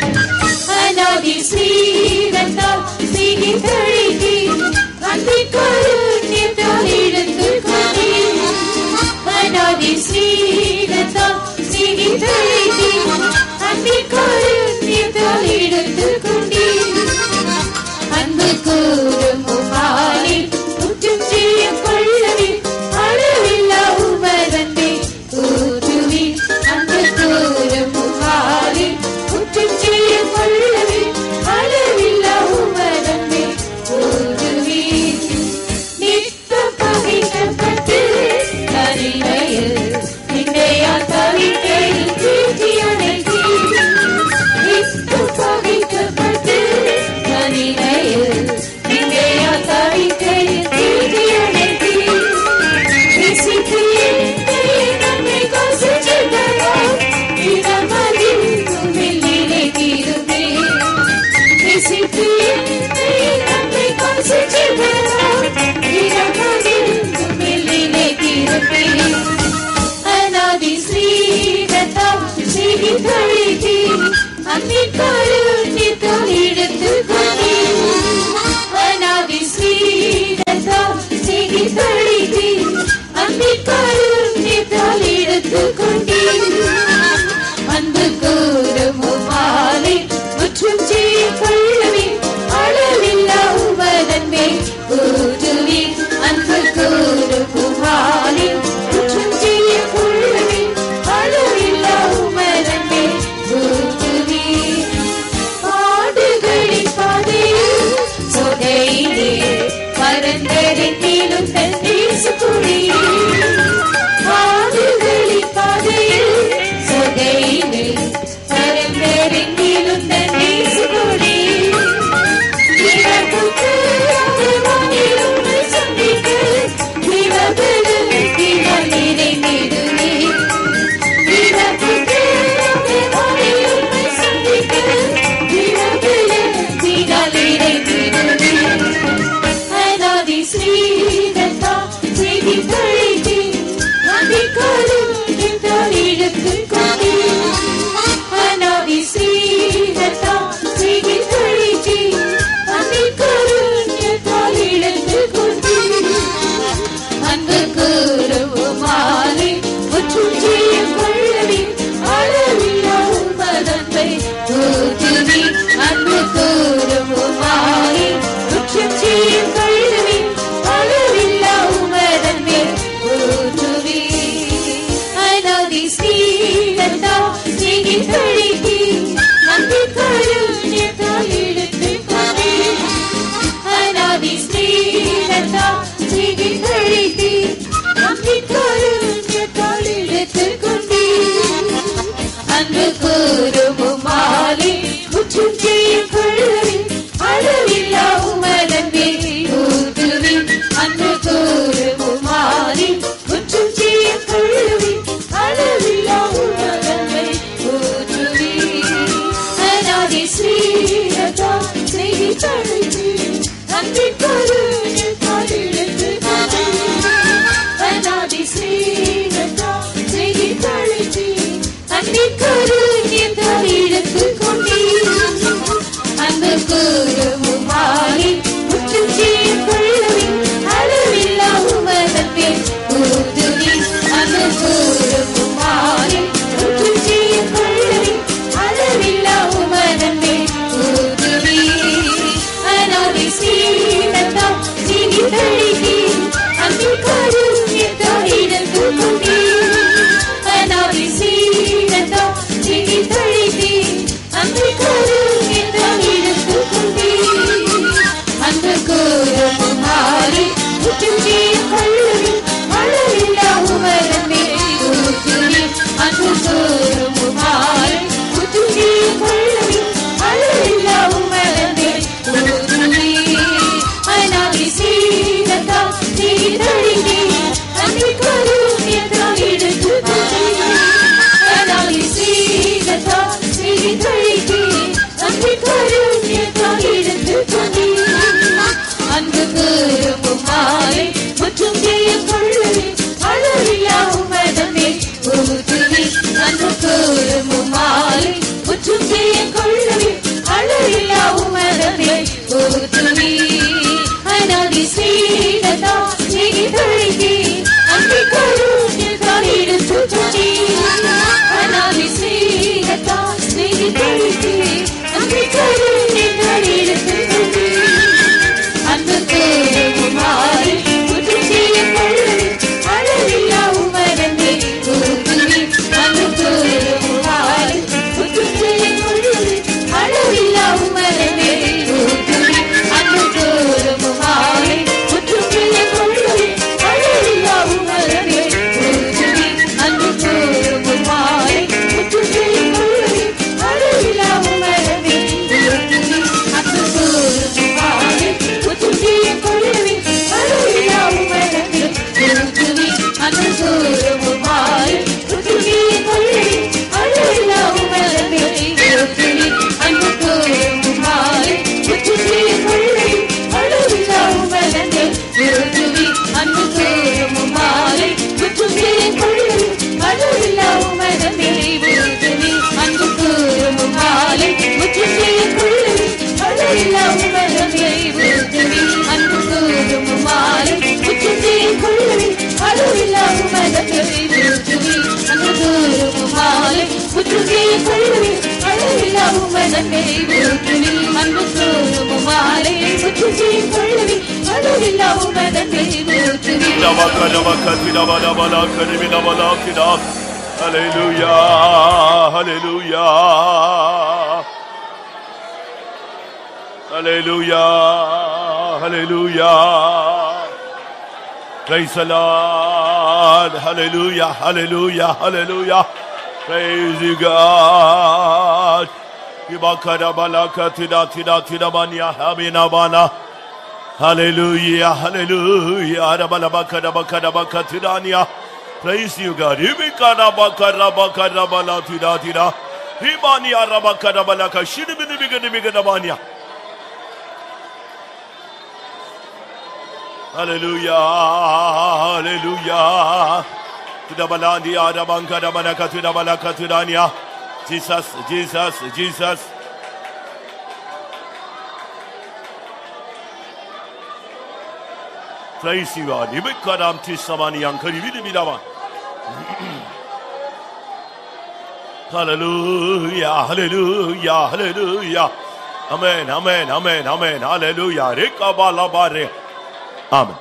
அநாதி ஸ்ரீரந்தா சிகி தழித்தே அன்பிற்காரும் என்றால் எடுத்துக் கொண்டேன் அநாதி ஸ்ரீரந்தா சிகி தழித்தே அன்பிற்காரும் என்றால் எடுத்துக் கொண்டேன் அன்பு கூறும் உமானே குற்றம் செய்யும் கொள்ளவே அளவில்லா உமதன்பே ஊற்றுவி அன்பு கூறும் உமானே குற்றம் செய்யும் கொள்ளவே அளவில்லா உமதன்பே ஊற்றுவி நித்தம் பகைக்கப்பட்டு தனிமையில் நின்னையால் தவிக்கையில் தீர்ச்சி அடைத்தீர் நித்தம் பகைக்கப்பட்டு தனிமையில் நின்னையால் தவிக்கையில் தீர்ச்சி அடைத்தீர் நேசித்தீர், நீ நம்மை கோசிச்சிட்டதால், இனம் அணைந்து கொண்டீர் அன்பு கூறுமாலே முற்றும் செய்ய கொள்ளவே அளவில்லா உபதன்மே கூறுவே அன்பு கூறுமாலே முற்றும் செய்ய கொள்ளவே அளவில்லா உபதன்மே கூறுவே பாடுகளின் பாதையில் சொதையிலே பரந்தரின் நீளும் தன் தேசக்குடியே பாடுகளின் பாதையில் Hallelujah, hallelujah. Hallelujah, hallelujah. Praise the Lord. Hallelujah, hallelujah, hallelujah. Praise you, God. Ibakadabalaka tida tida tida banya habina bana. Hallelujah, hallelujah. Arabalabakadabakadabaka tidania. Praise you, God. Ibikadabakadabakadabala tida tida. Ibani arabakadabalaka shidibidibigadibigadabanya. Hallelujah, hallelujah. Tudabalandi adabanka dabalaka tudabalaka tudania. Jesus, Jesus, Jesus. Praise you, God. Ibikadam tisamani yankari vidi bidama. Hallelujah, hallelujah, hallelujah. Amen, amen, amen, amen. Hallelujah. Rekabalabare. ஆமென்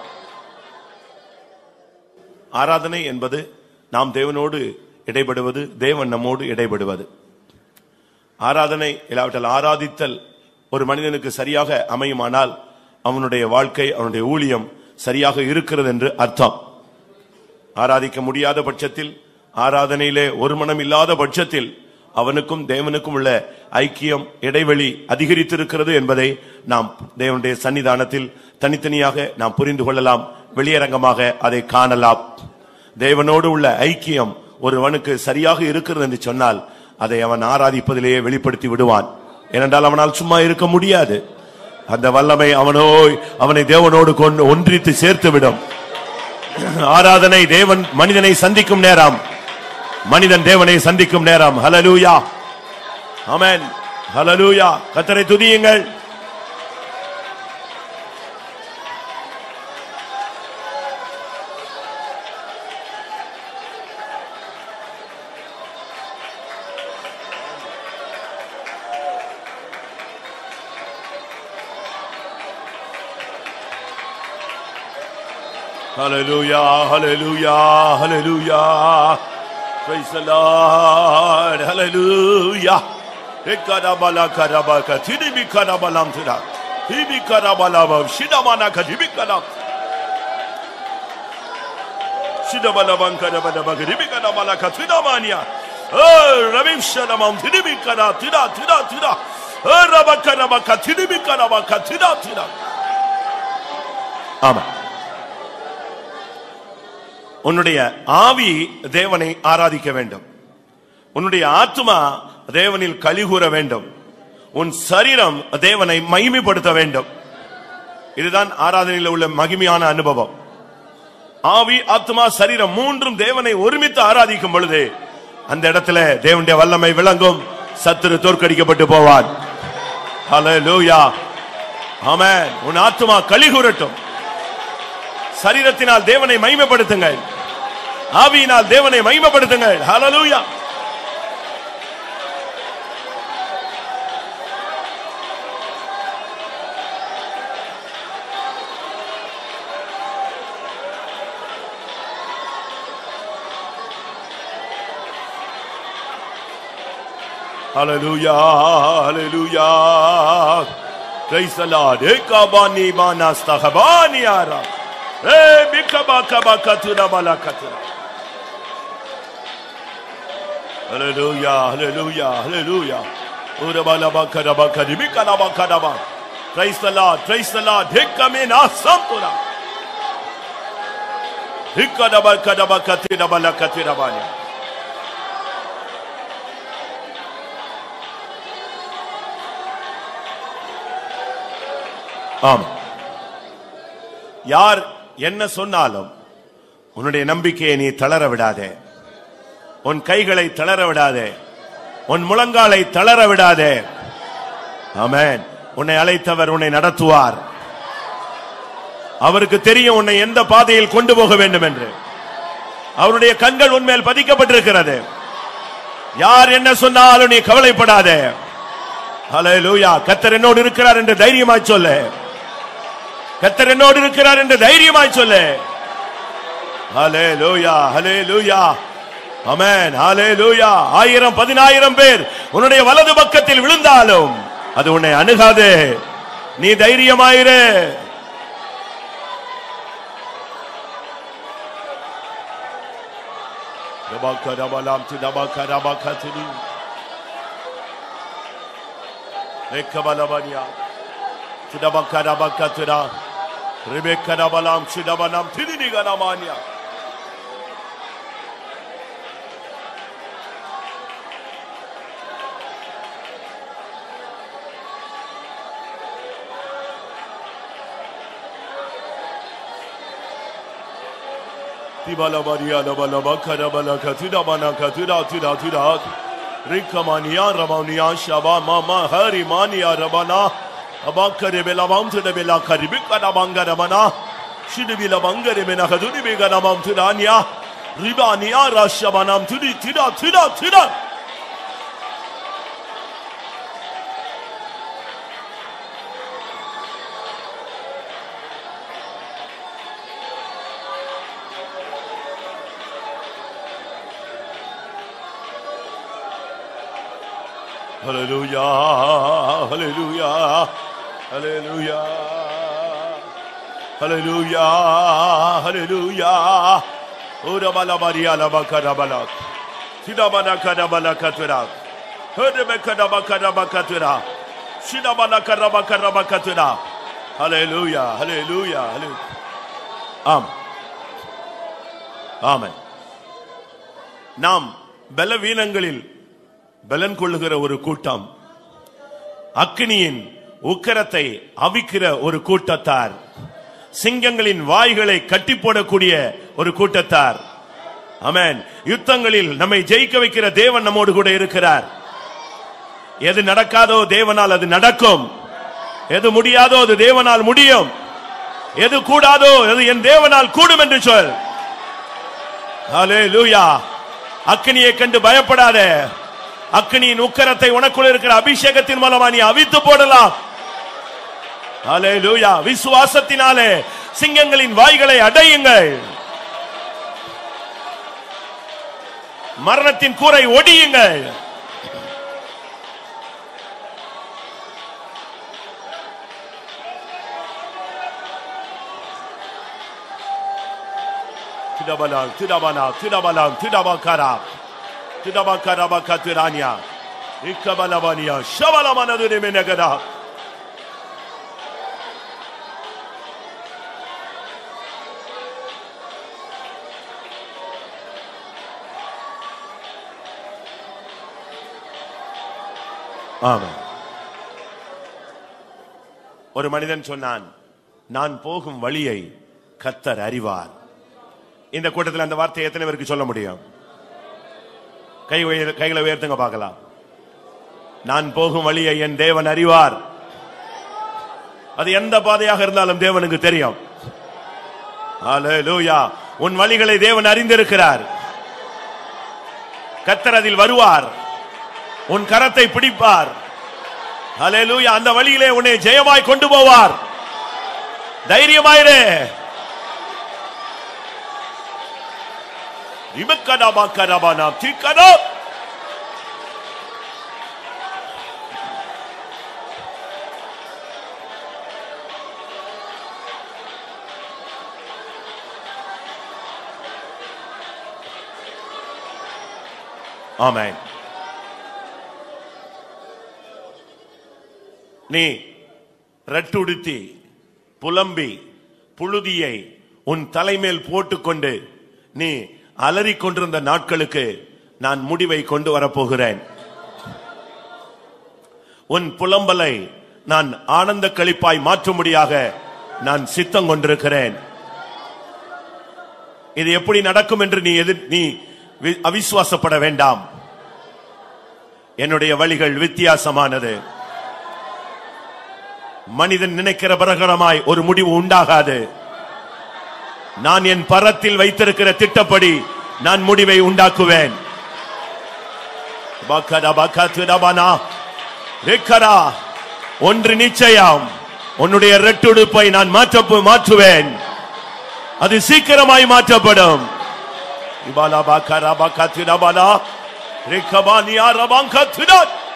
ஆராதனை என்பது நாம் தேவனோடு இடைபடுவது தேவன் நம்மோடு இடைபடுவது ஆராதனை இல்லாவிட்டால் ஆராதித்தல் ஒரு மனிதனுக்கு சரியாக அமையுமானால் அவனுடைய வாழ்க்கை அவனுடைய ஊழியம் சரியாக இருக்கிறது என்று அர்த்தம் ஆராதிக்க முடியாத பட்சத்தில் ஆராதனையிலே ஒரு மனம் இல்லாத பட்சத்தில் அவனுக்கும் தேவனுக்கும் உள்ள ஐக்கியம் இடைவெளி அதிகரித்திருக்கிறது என்பதை நாம் தேவனுடைய சன்னிதானத்தில் தனித்தனியாக நாம் புரிந்து கொள்ளலாம் வெளியரங்கமாக அதை காணலாம் தேவனோடு உள்ள ஐக்கியம் ஒருவனுக்கு சரியாக இருக்கிறது என்று சொன்னால் அதை அவன் ஆராதிப்பதிலேயே வெளிப்படுத்தி விடுவான் ஏனென்றால் அவனால் சும்மா இருக்க முடியாது அந்த வல்லமை அவனோ அவனை தேவனோடு கொண்டு ஒன்றித்து சேர்த்து விடும் ஆராதனை தேவன் மனிதனை சந்திக்கும் நேரம் மனிதன் தேவனை சந்திக்கும் நேரம் ஹலலூயா ஆமென் ஹலலூயா கத்தரை துதியுங்கள் Hallelujah, hallelujah, hallelujah. Praise the Lord, hallelujah. Ekadabala kadabaka, tidibi kadabalam tida. Tibi kadabalabam, shidamana kadibi kadab. Shidabalaban kadabadabaka, dibi kadabala katidamania. Oh, Rabim shadamam, tidibi kada, tida, tida, tida. Oh, rabakadabaka, tidibi kadabaka, tida, tida. Amen. உன்னுடைய ஆவி தேவனை ஆராதிக்க வேண்டும் உன்னுடைய ஆத்மா தேவனில் கலிகூற வேண்டும் உன் சரீரம் தேவனை மகிமைப்படுத்த வேண்டும் இதுதான் ஆராதனையில் உள்ள மகிமையான அனுபவம் ஆவி ஆத்மா சரீரம் மூன்றும் தேவனை ஒருமித்து ஆராதிக்கும் பொழுது அந்த இடத்துல தேவனுடைய வல்லமை விளங்கும் சத்துரு தோற்கடிக்கப்பட்டு போவான் ஹalleluya ஆமென் உன் ஆத்மா கலிகூறட்டும் சரீரத்தினால் தேவனை மகிமைப்படுத்துங்கள் ஆவியினால் தேவனை மகிமைப்படுத்துங்கள் ஹalleluya Hallelujah, hallelujah. Praise the Lord. Ekabani manastagabani ara. Eh, bikabakabakatura balakatura. Hallelujah, hallelujah, hallelujah. Urabalabakadabakadi, bikalabakadaba. Praise the Lord, praise the Lord. Hikamina sampura. Hikadabakadabakatira balakatira banya. ஆம் யார் என்ன சொன்னாலும் உன்னுடைய நம்பிக்கையை நீ தளர விடாதே உன் கைகளை தளர விடாதே உன் முழங்காலை தளர விடாதே ஆமென் உன்னை அழைத்தவர் உன்னை நடத்துவார் அவருக்கு தெரியும் உன்னை எந்த பாதையில் கொண்டு போக வேண்டும் என்று அவருடைய கண்கள் உன்மேல் பதிக்கப்பட்டிருக்கிறது யார் என்ன சொன்னாலும் நீ கவலைப்படாதே ஹalleluya கர்த்தர் என்னோடு இருக்கிறார் என்று தைரியமாய் சொல்லு கர்த்தர் என்னோடு இருக்கிறார் என்று தைரியமாய் சொல்லு ஹalleluya ஹalleluya ஆமென் ஹalleluya ஆயிரம் பதினாயிரம் பேர் உன்னுடைய வலது பக்கத்தில் விழுந்தாலும் அது உன்னை அணுகாது நீ தைரியமாயிரு Rabakarabalam tidabakarabakatini. Rekabalabanya. Tidabakarabakatira. Rebekarabalam tidabanam tidiniganamanya. Tibala Maria Labala Bakara Balaka Tida Manaka Tida Tida Tida Rikamania Ramania Shaba Mama Hari Mania Rabana Abakare Bela Mountain Bela Karibika Namanga Ramana Shidibila Bangare Menakaduni Beganamam Tidania Ribania Rashabanam Tudi Tida Tida Tida Hallelujah, hallelujah, hallelujah, hallelujah, hallelujah. Ura bala maria la bakara balak. Sida bana kada bala katura. Herde be kada bakara bakatura. Sida bana kada bakara bakatura. Hallelujah, hallelujah, hallelujah. ஆம் ஆமென் நாம் பலவீனங்களில் பலன் கொள்ளுகிற ஒரு கூட்டம் அக்னியின் உக்கரத்தை அவிக்கிற ஒரு கூட்டத்தார் சிங்கங்களின் வாய்களை கட்டி போடக்கூடிய ஒரு கூட்டத்தார் அமேன் யுத்தங்களில் நம்மை ஜெயிக்க வைக்கிற தேவன் நம்மோடு கூட இருக்கிறார் எது நடக்காதோ தேவனால் அது நடக்கும் எது முடியாதோ அது தேவனால் முடியும் எது கூடாதோ அது என் தேவனால் கூடும் என்று சொல் ஹalleluya அக்னியை கண்டு பயப்படாதே அக்னியின் உக்கரத்தை உனக்குள் இருக்கிற அபிஷேகத்தின் மூலமா நீ அவித்து போடலாம் ஹalleluya விசுவாசத்தினாலே சிங்கங்களின் வாய்களை அடையுங்கள் மரணத்தின் கூரை ஒடியுங்கள் Tidabalang, tidabalang, tidabalang, tidabakara. Tidabakara bakatiranya. Ikabalabania, shabalamana dunemenegada. ஆமென் ஒரு மனிதன் சொன்னான் நான் போகும் வழியை கத்தர் அறிவார் இந்த கூட்டத்தில் அந்த வார்த்தையை எத்தனை பேருக்கு சொல்ல முடியும் கை உயர் கைகளை உயர்த்துங்க பார்க்கலாம் நான் போகும் வழியை என் தேவன் அறிவார் அது எந்த பாதையாக இருந்தாலும் தேவனுக்கு தெரியும் ஹalleluya உன் வழிகளை தேவன் அறிந்திருக்கிறார் கத்தர் அதில் வருவார் உன் கரத்தை பிடிப்பார் ஹalleluya அந்த வழியிலே உன்னை ஜெயமாய் கொண்டு போவார் தைரியமாயிரு இமக்கடாபா கடாபானா தீக்கடா ஆமென் நீ ரட்டுடுத்தி புலம்பி புழுதியை உன் தலைமேல் போட்டுக்கொண்டு நீ அலறிக் கொண்டிருந்த நாட்களுக்கு நான் முடிவை கொண்டு வரப்போகிறேன் உன் புலம்பலை நான் ஆனந்த களிப்பாய் மாற்றும்படியாக நான் சித்தம் கொண்டிருக்கிறேன் இது எப்படி நடக்கும் என்று நீ எதிர் நீ வி- அவிசுவாசப்பட வேண்டாம் என்னுடைய வழிகள் வித்தியாசமானது மனிதன் நினைக்கிற பிரகாரமாய் ஒரு முடிவு உண்டாகாது நான் என் பரத்தில் வைத்திருக்கிற திட்டப்படி நான் முடிவை உண்டாக்குவேன் பக்கடா பக்கத்துடபனா ரெக்கரா ஒன்று நிச்சயம் உன்னுடைய ரெட்டுடுப்பை நான் மாற்ற மாற்றுவேன் அது சீக்கிரமாய் மாற்றப்படும் இபாலா பாக்கா ரபா கத்திரா Bala ரிக்கபானியா ரபாங்க கத்திரா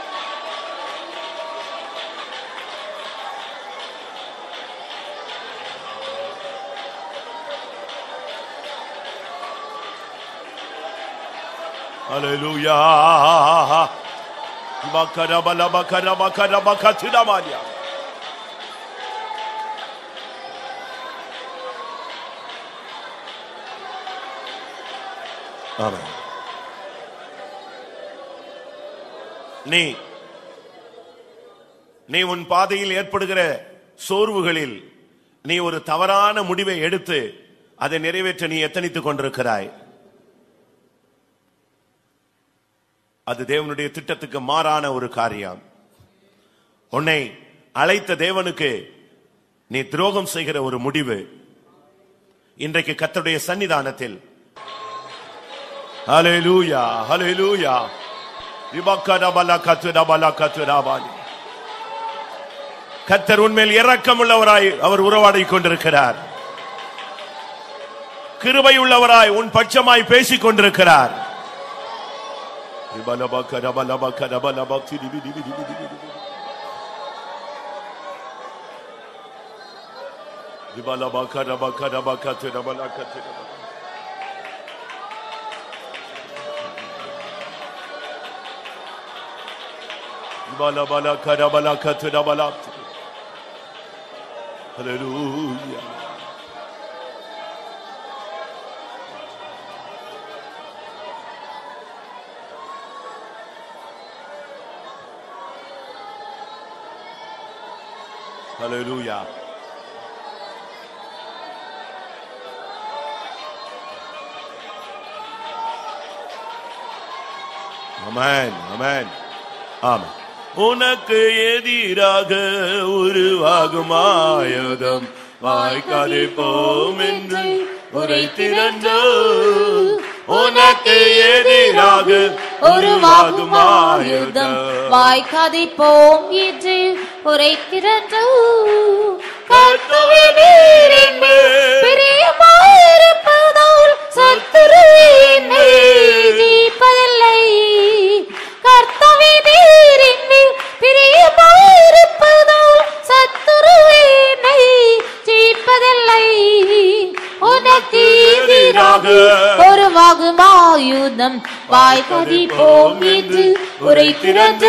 Hallelujah. Bakara bala bakara bakara bakatira maria. Amen. நீ நீ உன் பாதையில் ஏற்படுகிற சோர்வுகளில் நீ ஒரு தவறான முடிவை எடுத்து அதை நிறைவேற்ற நீ எத்தனித்துக் கொண்டிருக்கிறாய் அது தேவனுடைய திட்டத்துக்கு மாறான ஒரு காரியம் உன்னை அழைத்த தேவனுக்கு நீ துரோகம் செய்கிற ஒரு முடிவு இன்றைக்கு கர்த்தருடைய சன்னிதானத்தில் ஹalleluya ஹalleluya விபக்கரபல கத்துரபல கத்துரபாலி கர்த்தர் உன்மேல் இரக்கமுள்ளவராய் அவர் உறவாடிக் கொண்டிருக்கிறார் கிருபை உள்ளவராய் உன் பட்சமாய் பேசிக் கொண்டிருக்கிறார் Hallelujah. Hallelujah. Amen. Amen. Amen. உனக்கு எதிராக உருவாகும் ஆயுதம் வாய்க்காதே போம் என்று உரை திறந்தோ உனக்கு எதிராக உருவாகும் ஆயுதம் வாய்க்காதை போம் என்று உரைக்கிறதோ கர்த்தவே நீரின் மேல் பிரியமாயிருப்பதால் சத்துரு என்னை ஜெயிப்பதில்லை கர்த்தவே நீரின் மேல் பிரியமாயிருப்பதால் சத்துரு என்னை ஜெயிப்பதில்லை உனக்கு எதிராக உருவாகும் ஆயுதம் வாய்க்கதி போம் என்று உரைக்கிறதோ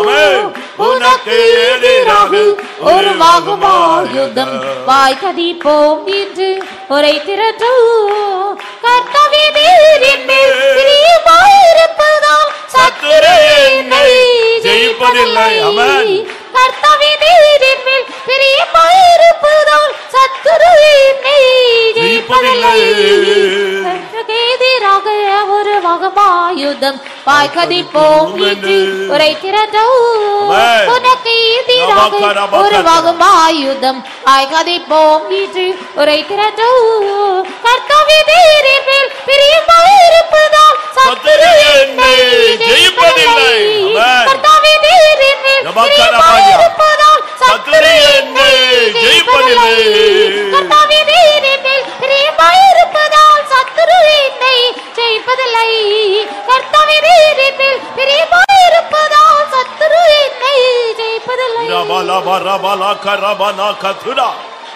உனக்கு எதிராக உருவாகும் ஆயுதம் வாய்க்கதி போம் என்று உரைக்கிறதோ கர்த்தவே நீரின் மேல் பிரியமாயிருப்பதால் சத்துரு என்னை ஜெயிப்பதில்லை கர்த்தவே நீரின் மேல் பிரியமாயிருப்பதால் சத்துரு என்னை ஜெயிப்பதில்லை கர்த்தருக்கு எதிராக ஒரு வகமாயுதம் வாய்க்கதி போம் என்று உரைக்கிறதோ உனக்கு எதிராக ஒரு வகமாயுதம் வாய்க்கதி போம் என்று உரைக்கிறதோ கர்த்தவே நீரின் மேல் பிரியமாயிருப்பதால் சத்துரு என்னை ஜெயிப்பதில்லை கர்த்தாவே நீரின் மேல் பிரியமாயிருப்பதால் சத்துரு என்னை ஜெயிப்பதில்லை கர்த்தாவே நீரின் மேல் பிரியமாயிருப்பதால் சத்துரு என்னை ஜெயிப்பதில்லை கர்த்தாவே நீரின் மேல் பிரியமாயிருப்பதால் சத்துரு என்னை ஜெயிப்பதில்லை Rabala barabala karabana katura.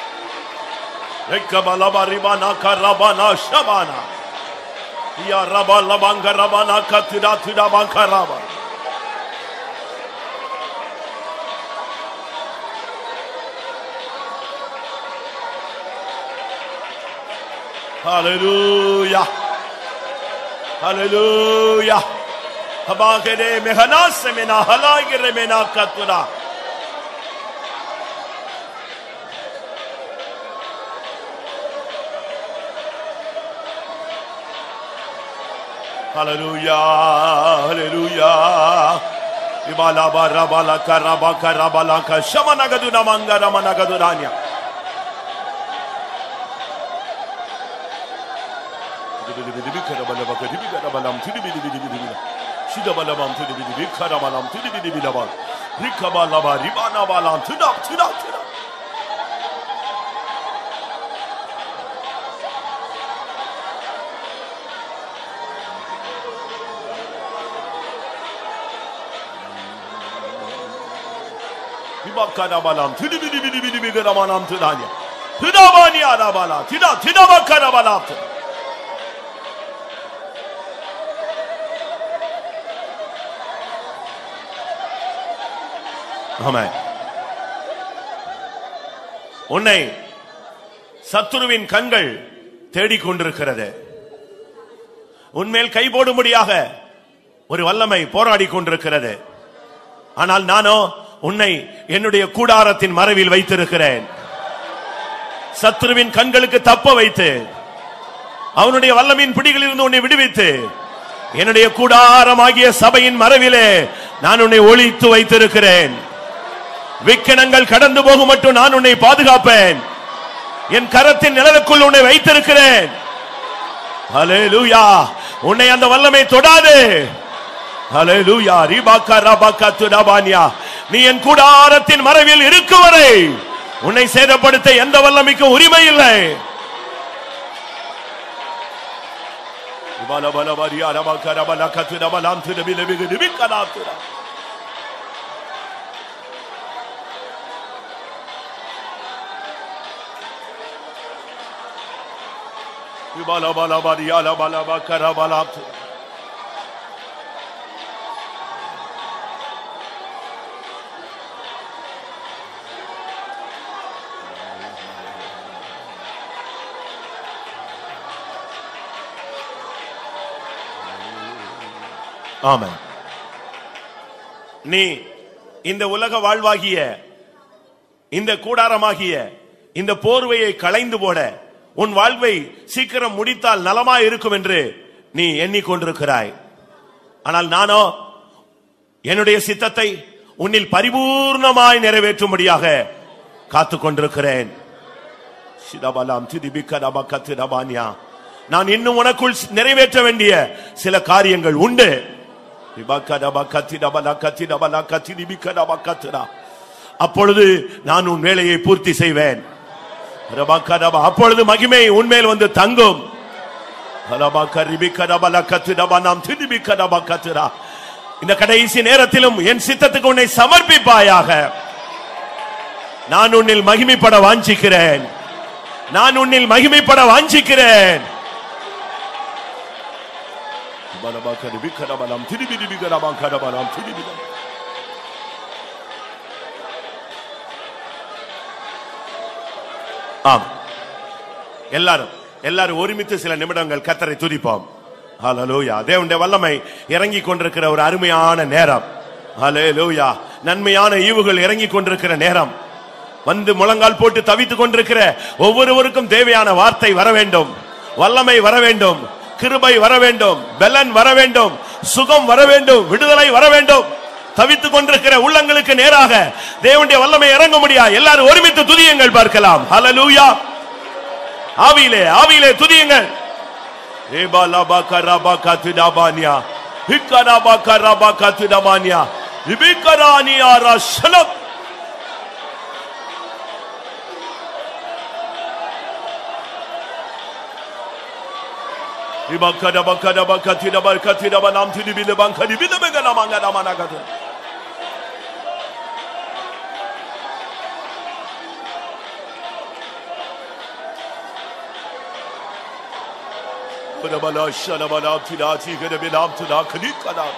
Ekabala baribana karabana shabana. Ya rabala banga rabana katura tura bankaraba. Hallelujah. Hallelujah. Habagere mehana semena halagere mena katura. Hallelujah, hallelujah. Ibala bara bala karaba karabala ka shamana gaduna mangara managaduranya. Shidabalabam to the bibi karabalam to the bibi laban. Rikabalaba ribana balam to the to the to the. Ibakarabalam, tidibidibidibidibigaramanam tidanya. Tidabani arabala, tida, tidabakarabalam. ஆமென் உன்னை சத்துருவின் கண்கள் தேடிக்கொண்டிருக்கிறது உன்மேல் கை போடும்படியாக ஒரு வல்லமை போராடி கொண்டிருக்கிறது ஆனால் நானோ உன்னை என்னுடைய கூடாரத்தின் மறைவில் வைத்திருக்கிறேன் சத்துருவின் கண்களுக்கு தப்ப வைத்து அவனுடைய வல்லமையின் பிடிகளிலிருந்து உன்னை விடுவித்து என்னுடைய கூடாரமாகிய சபையின் மறைவிலே நான் உன்னை ஒளித்து வைத்திருக்கிறேன் விக்கணங்கள் கடந்து போகும் மட்டும் நான் உன்னை பாதுகாப்பேன் என் கரத்தின் நிழலுக்குள் உன்னை வைத்திருக்கிறேன் ஹalleluya உன்னை அந்த வல்லமை தொடாது ஹalleluya ரிபாக்கா ரபாக்கா துடாபானியா நீ என் கூடாரத்தின் மறைவில் இருக்கும் வரை உன்னை சேதப்படுத்த எந்த வல்லமைக்கும் உரிமை இல்லை பல பல வரியா ரபாக்கா ரபலா கத்துடபலாம் துடபில விகு நிபிக்கலா துடா Bala bala bala yala bala bakara bala. ஆமென் நீ இந்த உலக வாழ்வாகிய இந்த கூடாரமாகிய இந்த போர்வையை களைந்து போட உன் வாழ்வை சீக்கிரம் முடித்தால் நலமாய் இருக்கும் என்று நீ எண்ணிக்கொண்டிருக்கிறாய் ஆனால் நானோ என்னுடைய சித்தத்தை உன்னில் பரிபூர்ணமாய் நிறைவேற்றும்படியாக காத்துக் கொண்டிருக்கிறேன் சிதபலாம் திதிபிக்கதப கத்திரபான்யா. நான் இன்னும் உனக்குள் நிறைவேற்ற வேண்டிய சில காரியங்கள் உண்டு திபக்கதப கத்திடபல கத்திடபல கத்திடிபிக்கதப கத்திரா. அப்பொழுது நான் உன் வேலையை பூர்த்தி செய்வேன் ரபக்கதப. அப்பொழுது மகிமை உன்மேல் வந்து தங்கும் ரபக்கரிபிக்கதபல கத்திடப நாம் திடிபிக்கதப கத்திரா. இந்த கடைசி நேரத்திலும் என் சித்தத்துக்கு உன்னை சமர்ப்பிப்பாயாக நான் உன்னில் மகிமைப்பட வாஞ்சிக்கிறேன் நான் உன்னில் மகிமைப்பட வாஞ்சிக்கிறேன் பலபக்கரிபிக்கதபலம் திடிபிடிபிகதபக்கதபலம் திடிபிடம். ஆம் எல்லாரும் எல்லாரும் ஒருமித்து சில நிமிடங்கள் கத்தரை துதிப்போம் ஹalleluya தேவனுடைய வல்லமை இறங்கி கொண்டிருக்கிற ஒரு அருமையான நேரம் ஹalleluya நன்மையான ஈவுகள் இறங்கி கொண்டிருக்கிற நேரம் வந்து முழங்கால் போட்டு தவித்துக் கொண்டிருக்கிற ஒவ்வொருவருக்கும் தேவையான வார்த்தை வர வேண்டும் வல்லமை வர வேண்டும் கிருபை வர வேண்டும் பெலன் வர வேண்டும் சுகம் வர வேண்டும் விடுதலை வர வேண்டும் தவித்துக் கொண்டிருக்கிற உள்ளங்களுக்கு நேராக தேவனுடைய வல்லமை இறங்க முடியா எல்லாரும் ஒருமித்து துதியுங்கள் பார்க்கலாம் ஹalleluya ஆவியிலே ஆவியிலே துதியுங்கள் ஏபாலாபாக்கராபாக்காத்துடாபானியா ஹிக்கராபாக்கராபாக்காத்துடாபானியா விபிக்கரானியா ரஷலம் Ibakadabakadabakatidabakatidabanaamtidibidabangkadibidabangalamangadamanagadam. Kadabala shalabala tidati kadabilam tada kadikadam.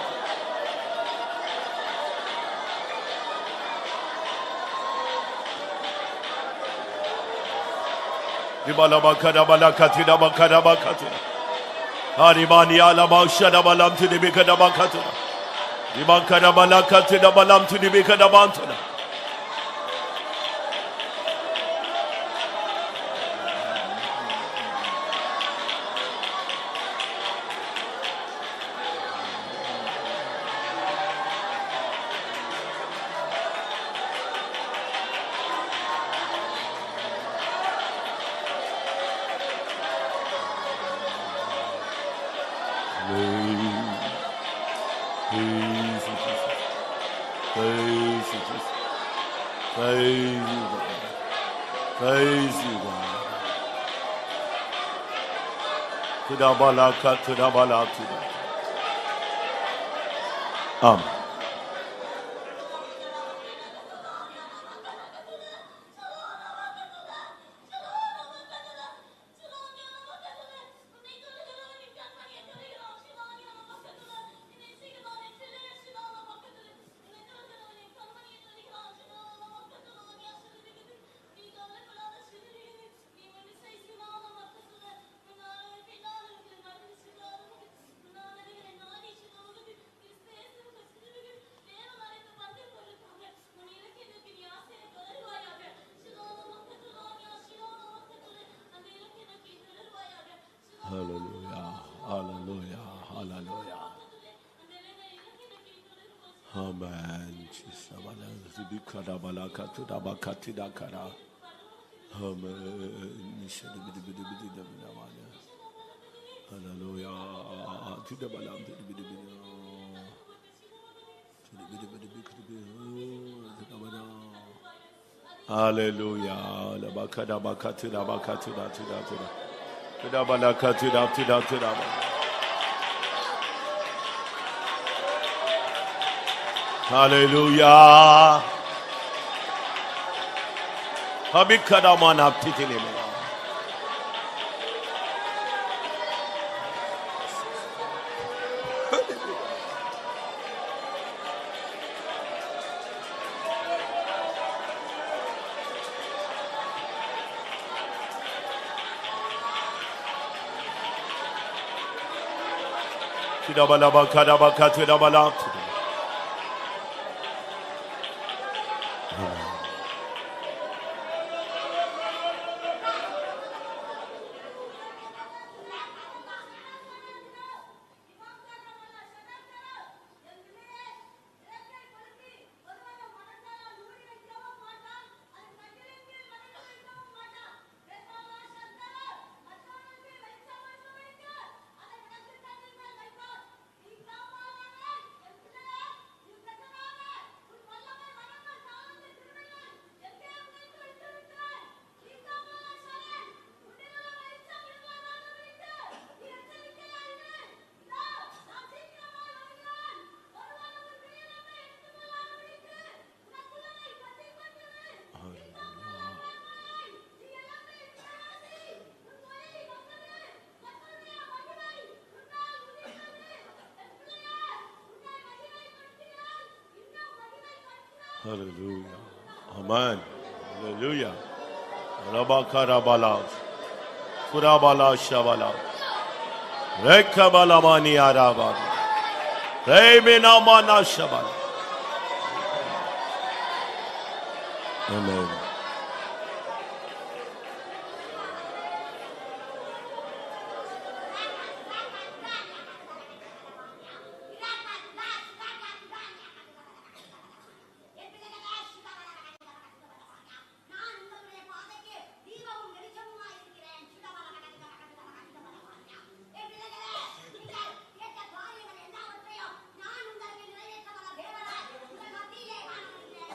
Ibalabakadabala katidabakadabakatida. Haribani alama shadabalam tidibikadabakatida. Ibakadabala katidabalam tidibikadabantida. Praise you, Jesus. Praise you, Jesus. Praise you, God. Praise you, God. Tudabalaka, tudabala, tuda. ஆம் Hallelujah. Amen. Shabala zibikara balaka tudabaka tidakara. Amen. Shadibidibidibidi dabidabada. Hallelujah. Tidabalam tidibidibidi. Tidibidibidibidi. Tidabada. Hallelujah. Labakada bakatida bakatida tida tida. Tidabalaka tida tida tida. Hallelujah. Habikada manaptitinime. Tidabalaba kadabaka tidabala. Hallelujah. Amen. Hallelujah. Rabakarabala. Kurabala Shavala. Rekabalamani Arabad. Reminamana Shavala. Amen. நான் உங்களுடைய பாதைக்கு தீபமும் வெளிச்சமுமாய் இருக்கிறேன் என் பிள்ளைகளே, நீங்கள் கேட்ட காரியங்கள் எல்லாவற்றையும் நான் உங்களுக்கு நிறைவேற்ற வல்ல தேவனாய் உங்கள் மத்தியிலே நான் இருக்கிறேன்.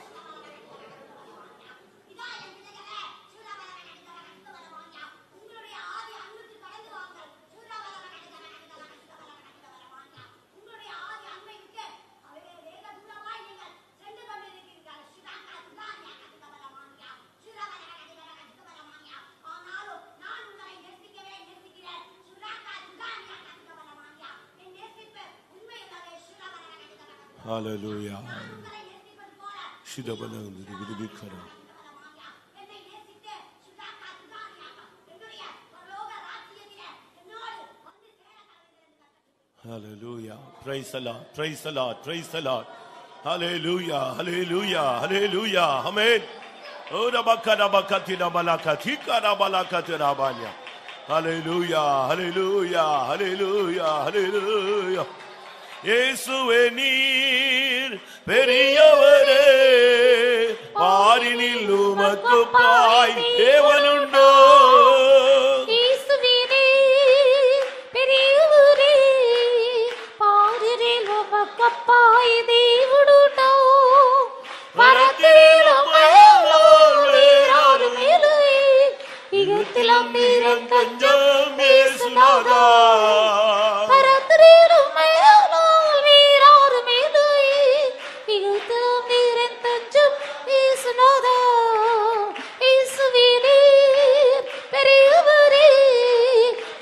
இதோ என் பிள்ளைகளே, சூறாவளவன் அடித்தவன் அடித்தவன் வாங்கியா. உங்களுடைய ஆதி அன்புக்கு கடந்து வாங்கள். சூறாவளவன் அடித்தவன் அடித்தவன் அடித்தவன் அடித்தவன் வாங்கியா. உங்களுடைய ஆதி அன்பைக்கு அவரே வேக தூரமாய் நீங்கள் சென்று கொண்டிருக்கிறீர்கள். சுதாக்கா, சுதாரியா, கட்டுத்தவன் வாங்கியா. சூறாவளவன் அடித்தவன் அடித்தவன் வாங்கியா. ஆனாலும் நான் உங்களை நேசிக்கவே நேசிக்கிறேன். சுதாக்கா, சுதாரியா, கட்டுத்தவன் வாங்கியா. என் நேசிப்பு உண்மையுள்ளதே. சூறாவளவன் அடித்தவன் அடித்தவன் Hallelujah. நான் உங்களை நேசிப்பது போல Shidabalam. Vidibidikara. என்னை நேசித்து சுதாக்கா சுதாரியாக என்னுடைய பரலோக ராஜ்யத்திலே என்னோடு வந்து சேர கடவுள் Hallelujah. Praise the Lord. Praise the Lord. Praise the Lord. Hallelujah. Hallelujah. Hallelujah. Amen. Ora bakara bakatira balakatika na balakatira banya. Hallelujah. Hallelujah. Hallelujah. Hallelujah. இயேசுவே நீர் பெரியவரே பாரினில் உமக்கு பாய் தேவனுண்டோ இயேசுவினே, பெரியவரே, பாரினில் உமக்கப்பாய் தேவனுண்டோ. பரத்திலும் மேலும் நீராடும் இலையே, இகத்திலும் நீரின் தஞ்சம் இயேசுநாதா. பரத்திலும் மேலும் நீராடும் இலையே, இகத்திலும் நீரின் தஞ்சம் இயேசுநாதா. இயேசுவினே, பெரியவரே,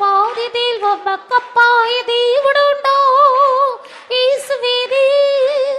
பாரினில் உமக்கப்பாய் தேவனுண்டோ. இயேசுவினே,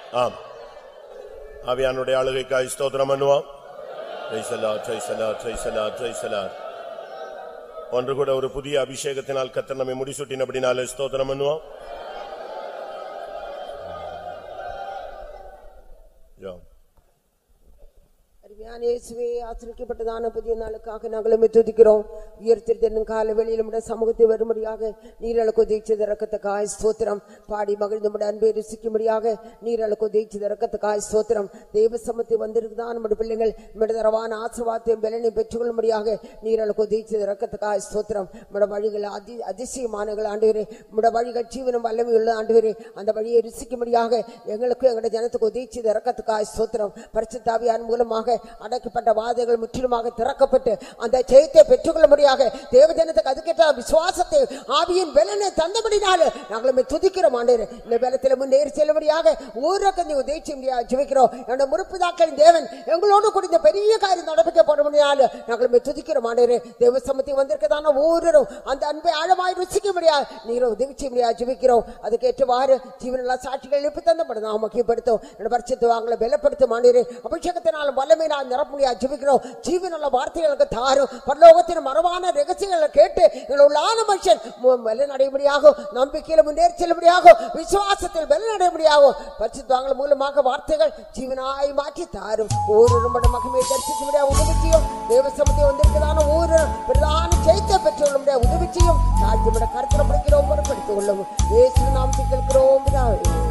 ஆம் ஆவியானுடைய ஆளுகைக்காய் ஸ்தோத்திரம் பண்ணுவோம் Praise the Lord, praise the Lord, praise the Lord, praise the Lord. ஒன்று கூட ஒரு புதிய அபிஷேகத்தினால் கத்தர் நம்மை முடிசூட்டினபடினாலே ஸ்தோத்திரம் பண்ணுவோம் ஜெபம். அருமையான இயேசுவே ஆசிரிக்கப்பட்டதான புதிய நாளுக்காக நாங்களும் துதிக்கிறோம் உயர்த்திருந்த கால வெளியில் நம்முடைய சமூகத்தை வரும்படியாக நீரளுக்கு உதவிச்சது இறக்கத்தக்காய் ஸ்தோத்திரம் பாடி மகிழ்ந்து நம்முடைய அன்பை ருசிக்கும்படியாக நீரளுக்கு உதவிச்சது இறக்கத்தக்காய் ஸ்தோத்திரம் தெய்வ சமத்தை வந்திருக்குதான் நம்முடைய பிள்ளைகள் நம்முடைய தரவான ஆசிர்வாதத்தையும் பலனை பெற்றுக்கொள்ளும்படியாக நீரளுக்கு உதவிச்சது இறக்கத்தக்காய் ஸ்தோத்திரம் நம்முடைய வழிகள் அதி அதிசயமானங்கள் ஆண்டவரே நம்முடைய வழிகள் ஜீவனம் வல்லமை உள்ள ஆண்டவரே அந்த வழியை ருசிக்கும்படியாக எங்களுக்கும் எங்களுடைய ஜனத்துக்கு உதவிச்சது இறக்கத்துக்காய் ஸ்தோத்திரம் பரிசுத்தாவியான் மூலமாக அடைக்கப்பட்ட வாதைகள் முற்றிலுமாக திறக்கப்பட்டு அந்த ஜெயத்தை பெற்றுக்கொள்ளும்படியாக தேவஜனத்துக்கு அதுக்கேற்ற விசுவாசத்தை ஆவியின் பலனை தந்தபடினால நாங்களும் துதிக்கிறோம் ஆண்டவரே இந்த பலத்தில் முன்னேறி செல்லும்படியாக ஊருக்கு நீ உதவி செய்ய ஜெபிக்கிறோம் என்னோட முறுப்புதாக்களின் தேவன் எங்களோடு கூட இந்த பெரிய காரியம் நடப்பிக்கப்படும்படியால் நாங்களும் துதிக்கிறோம் ஆண்டவரே தேவ சமத்தி வந்திருக்கதான ஒவ்வொருவரும் அந்த அன்பை ஆழமாய் ருசிக்க முடியாது நீரை உதவி செய்ய முடியாது ஜெபிக்கிறோம் அதுக்கேற்றவாறு ஜீவனல்லா சாட்சிகள் எழுப்பி தந்தப்படும் நாம் முக்கியப்படுத்தும் என்னோட பரிசுத்து வாங்கல பலப்படுத்தும் ஆண்டவரே அபிஷேகத்தினால் வல்லமை நான் நிரப்ப முடியாது ஜெபிக்கிறோம் ஜீவனுள்ள வார்த்தைகளுக்கு தாரும் பரலோகத்தின் மரபான ரகசியங்களை கேட்டு எங்கள் உள்ளான மனுஷன் பலனடையும்படியாகும் நம்பிக்கையில முன்னேறி செல்லும்படியாகும் விசுவாசத்தில் பலனடையும்படியாகும் பரிசுத்து வாங்கல மூலமாக வார்த்தைகள் ஜீவனாய் மாற்றி தாரும் ஒரு மகிமையை தரிசிக்க முடியாது உதவி செய்யும் தேவசமத்தை வந்திருக்கிறதான ஒரு பிரதான ஜெயத்தை பெற்றுள்ள முடியாது உதவி செய்யும் தாழ்த்தி கருத்தில் பிடிக்கிறோம் பொறுப்படுத்திக் கொள்ளவும் இயேசு நாம் கேட்கிறோம் பிதாவே.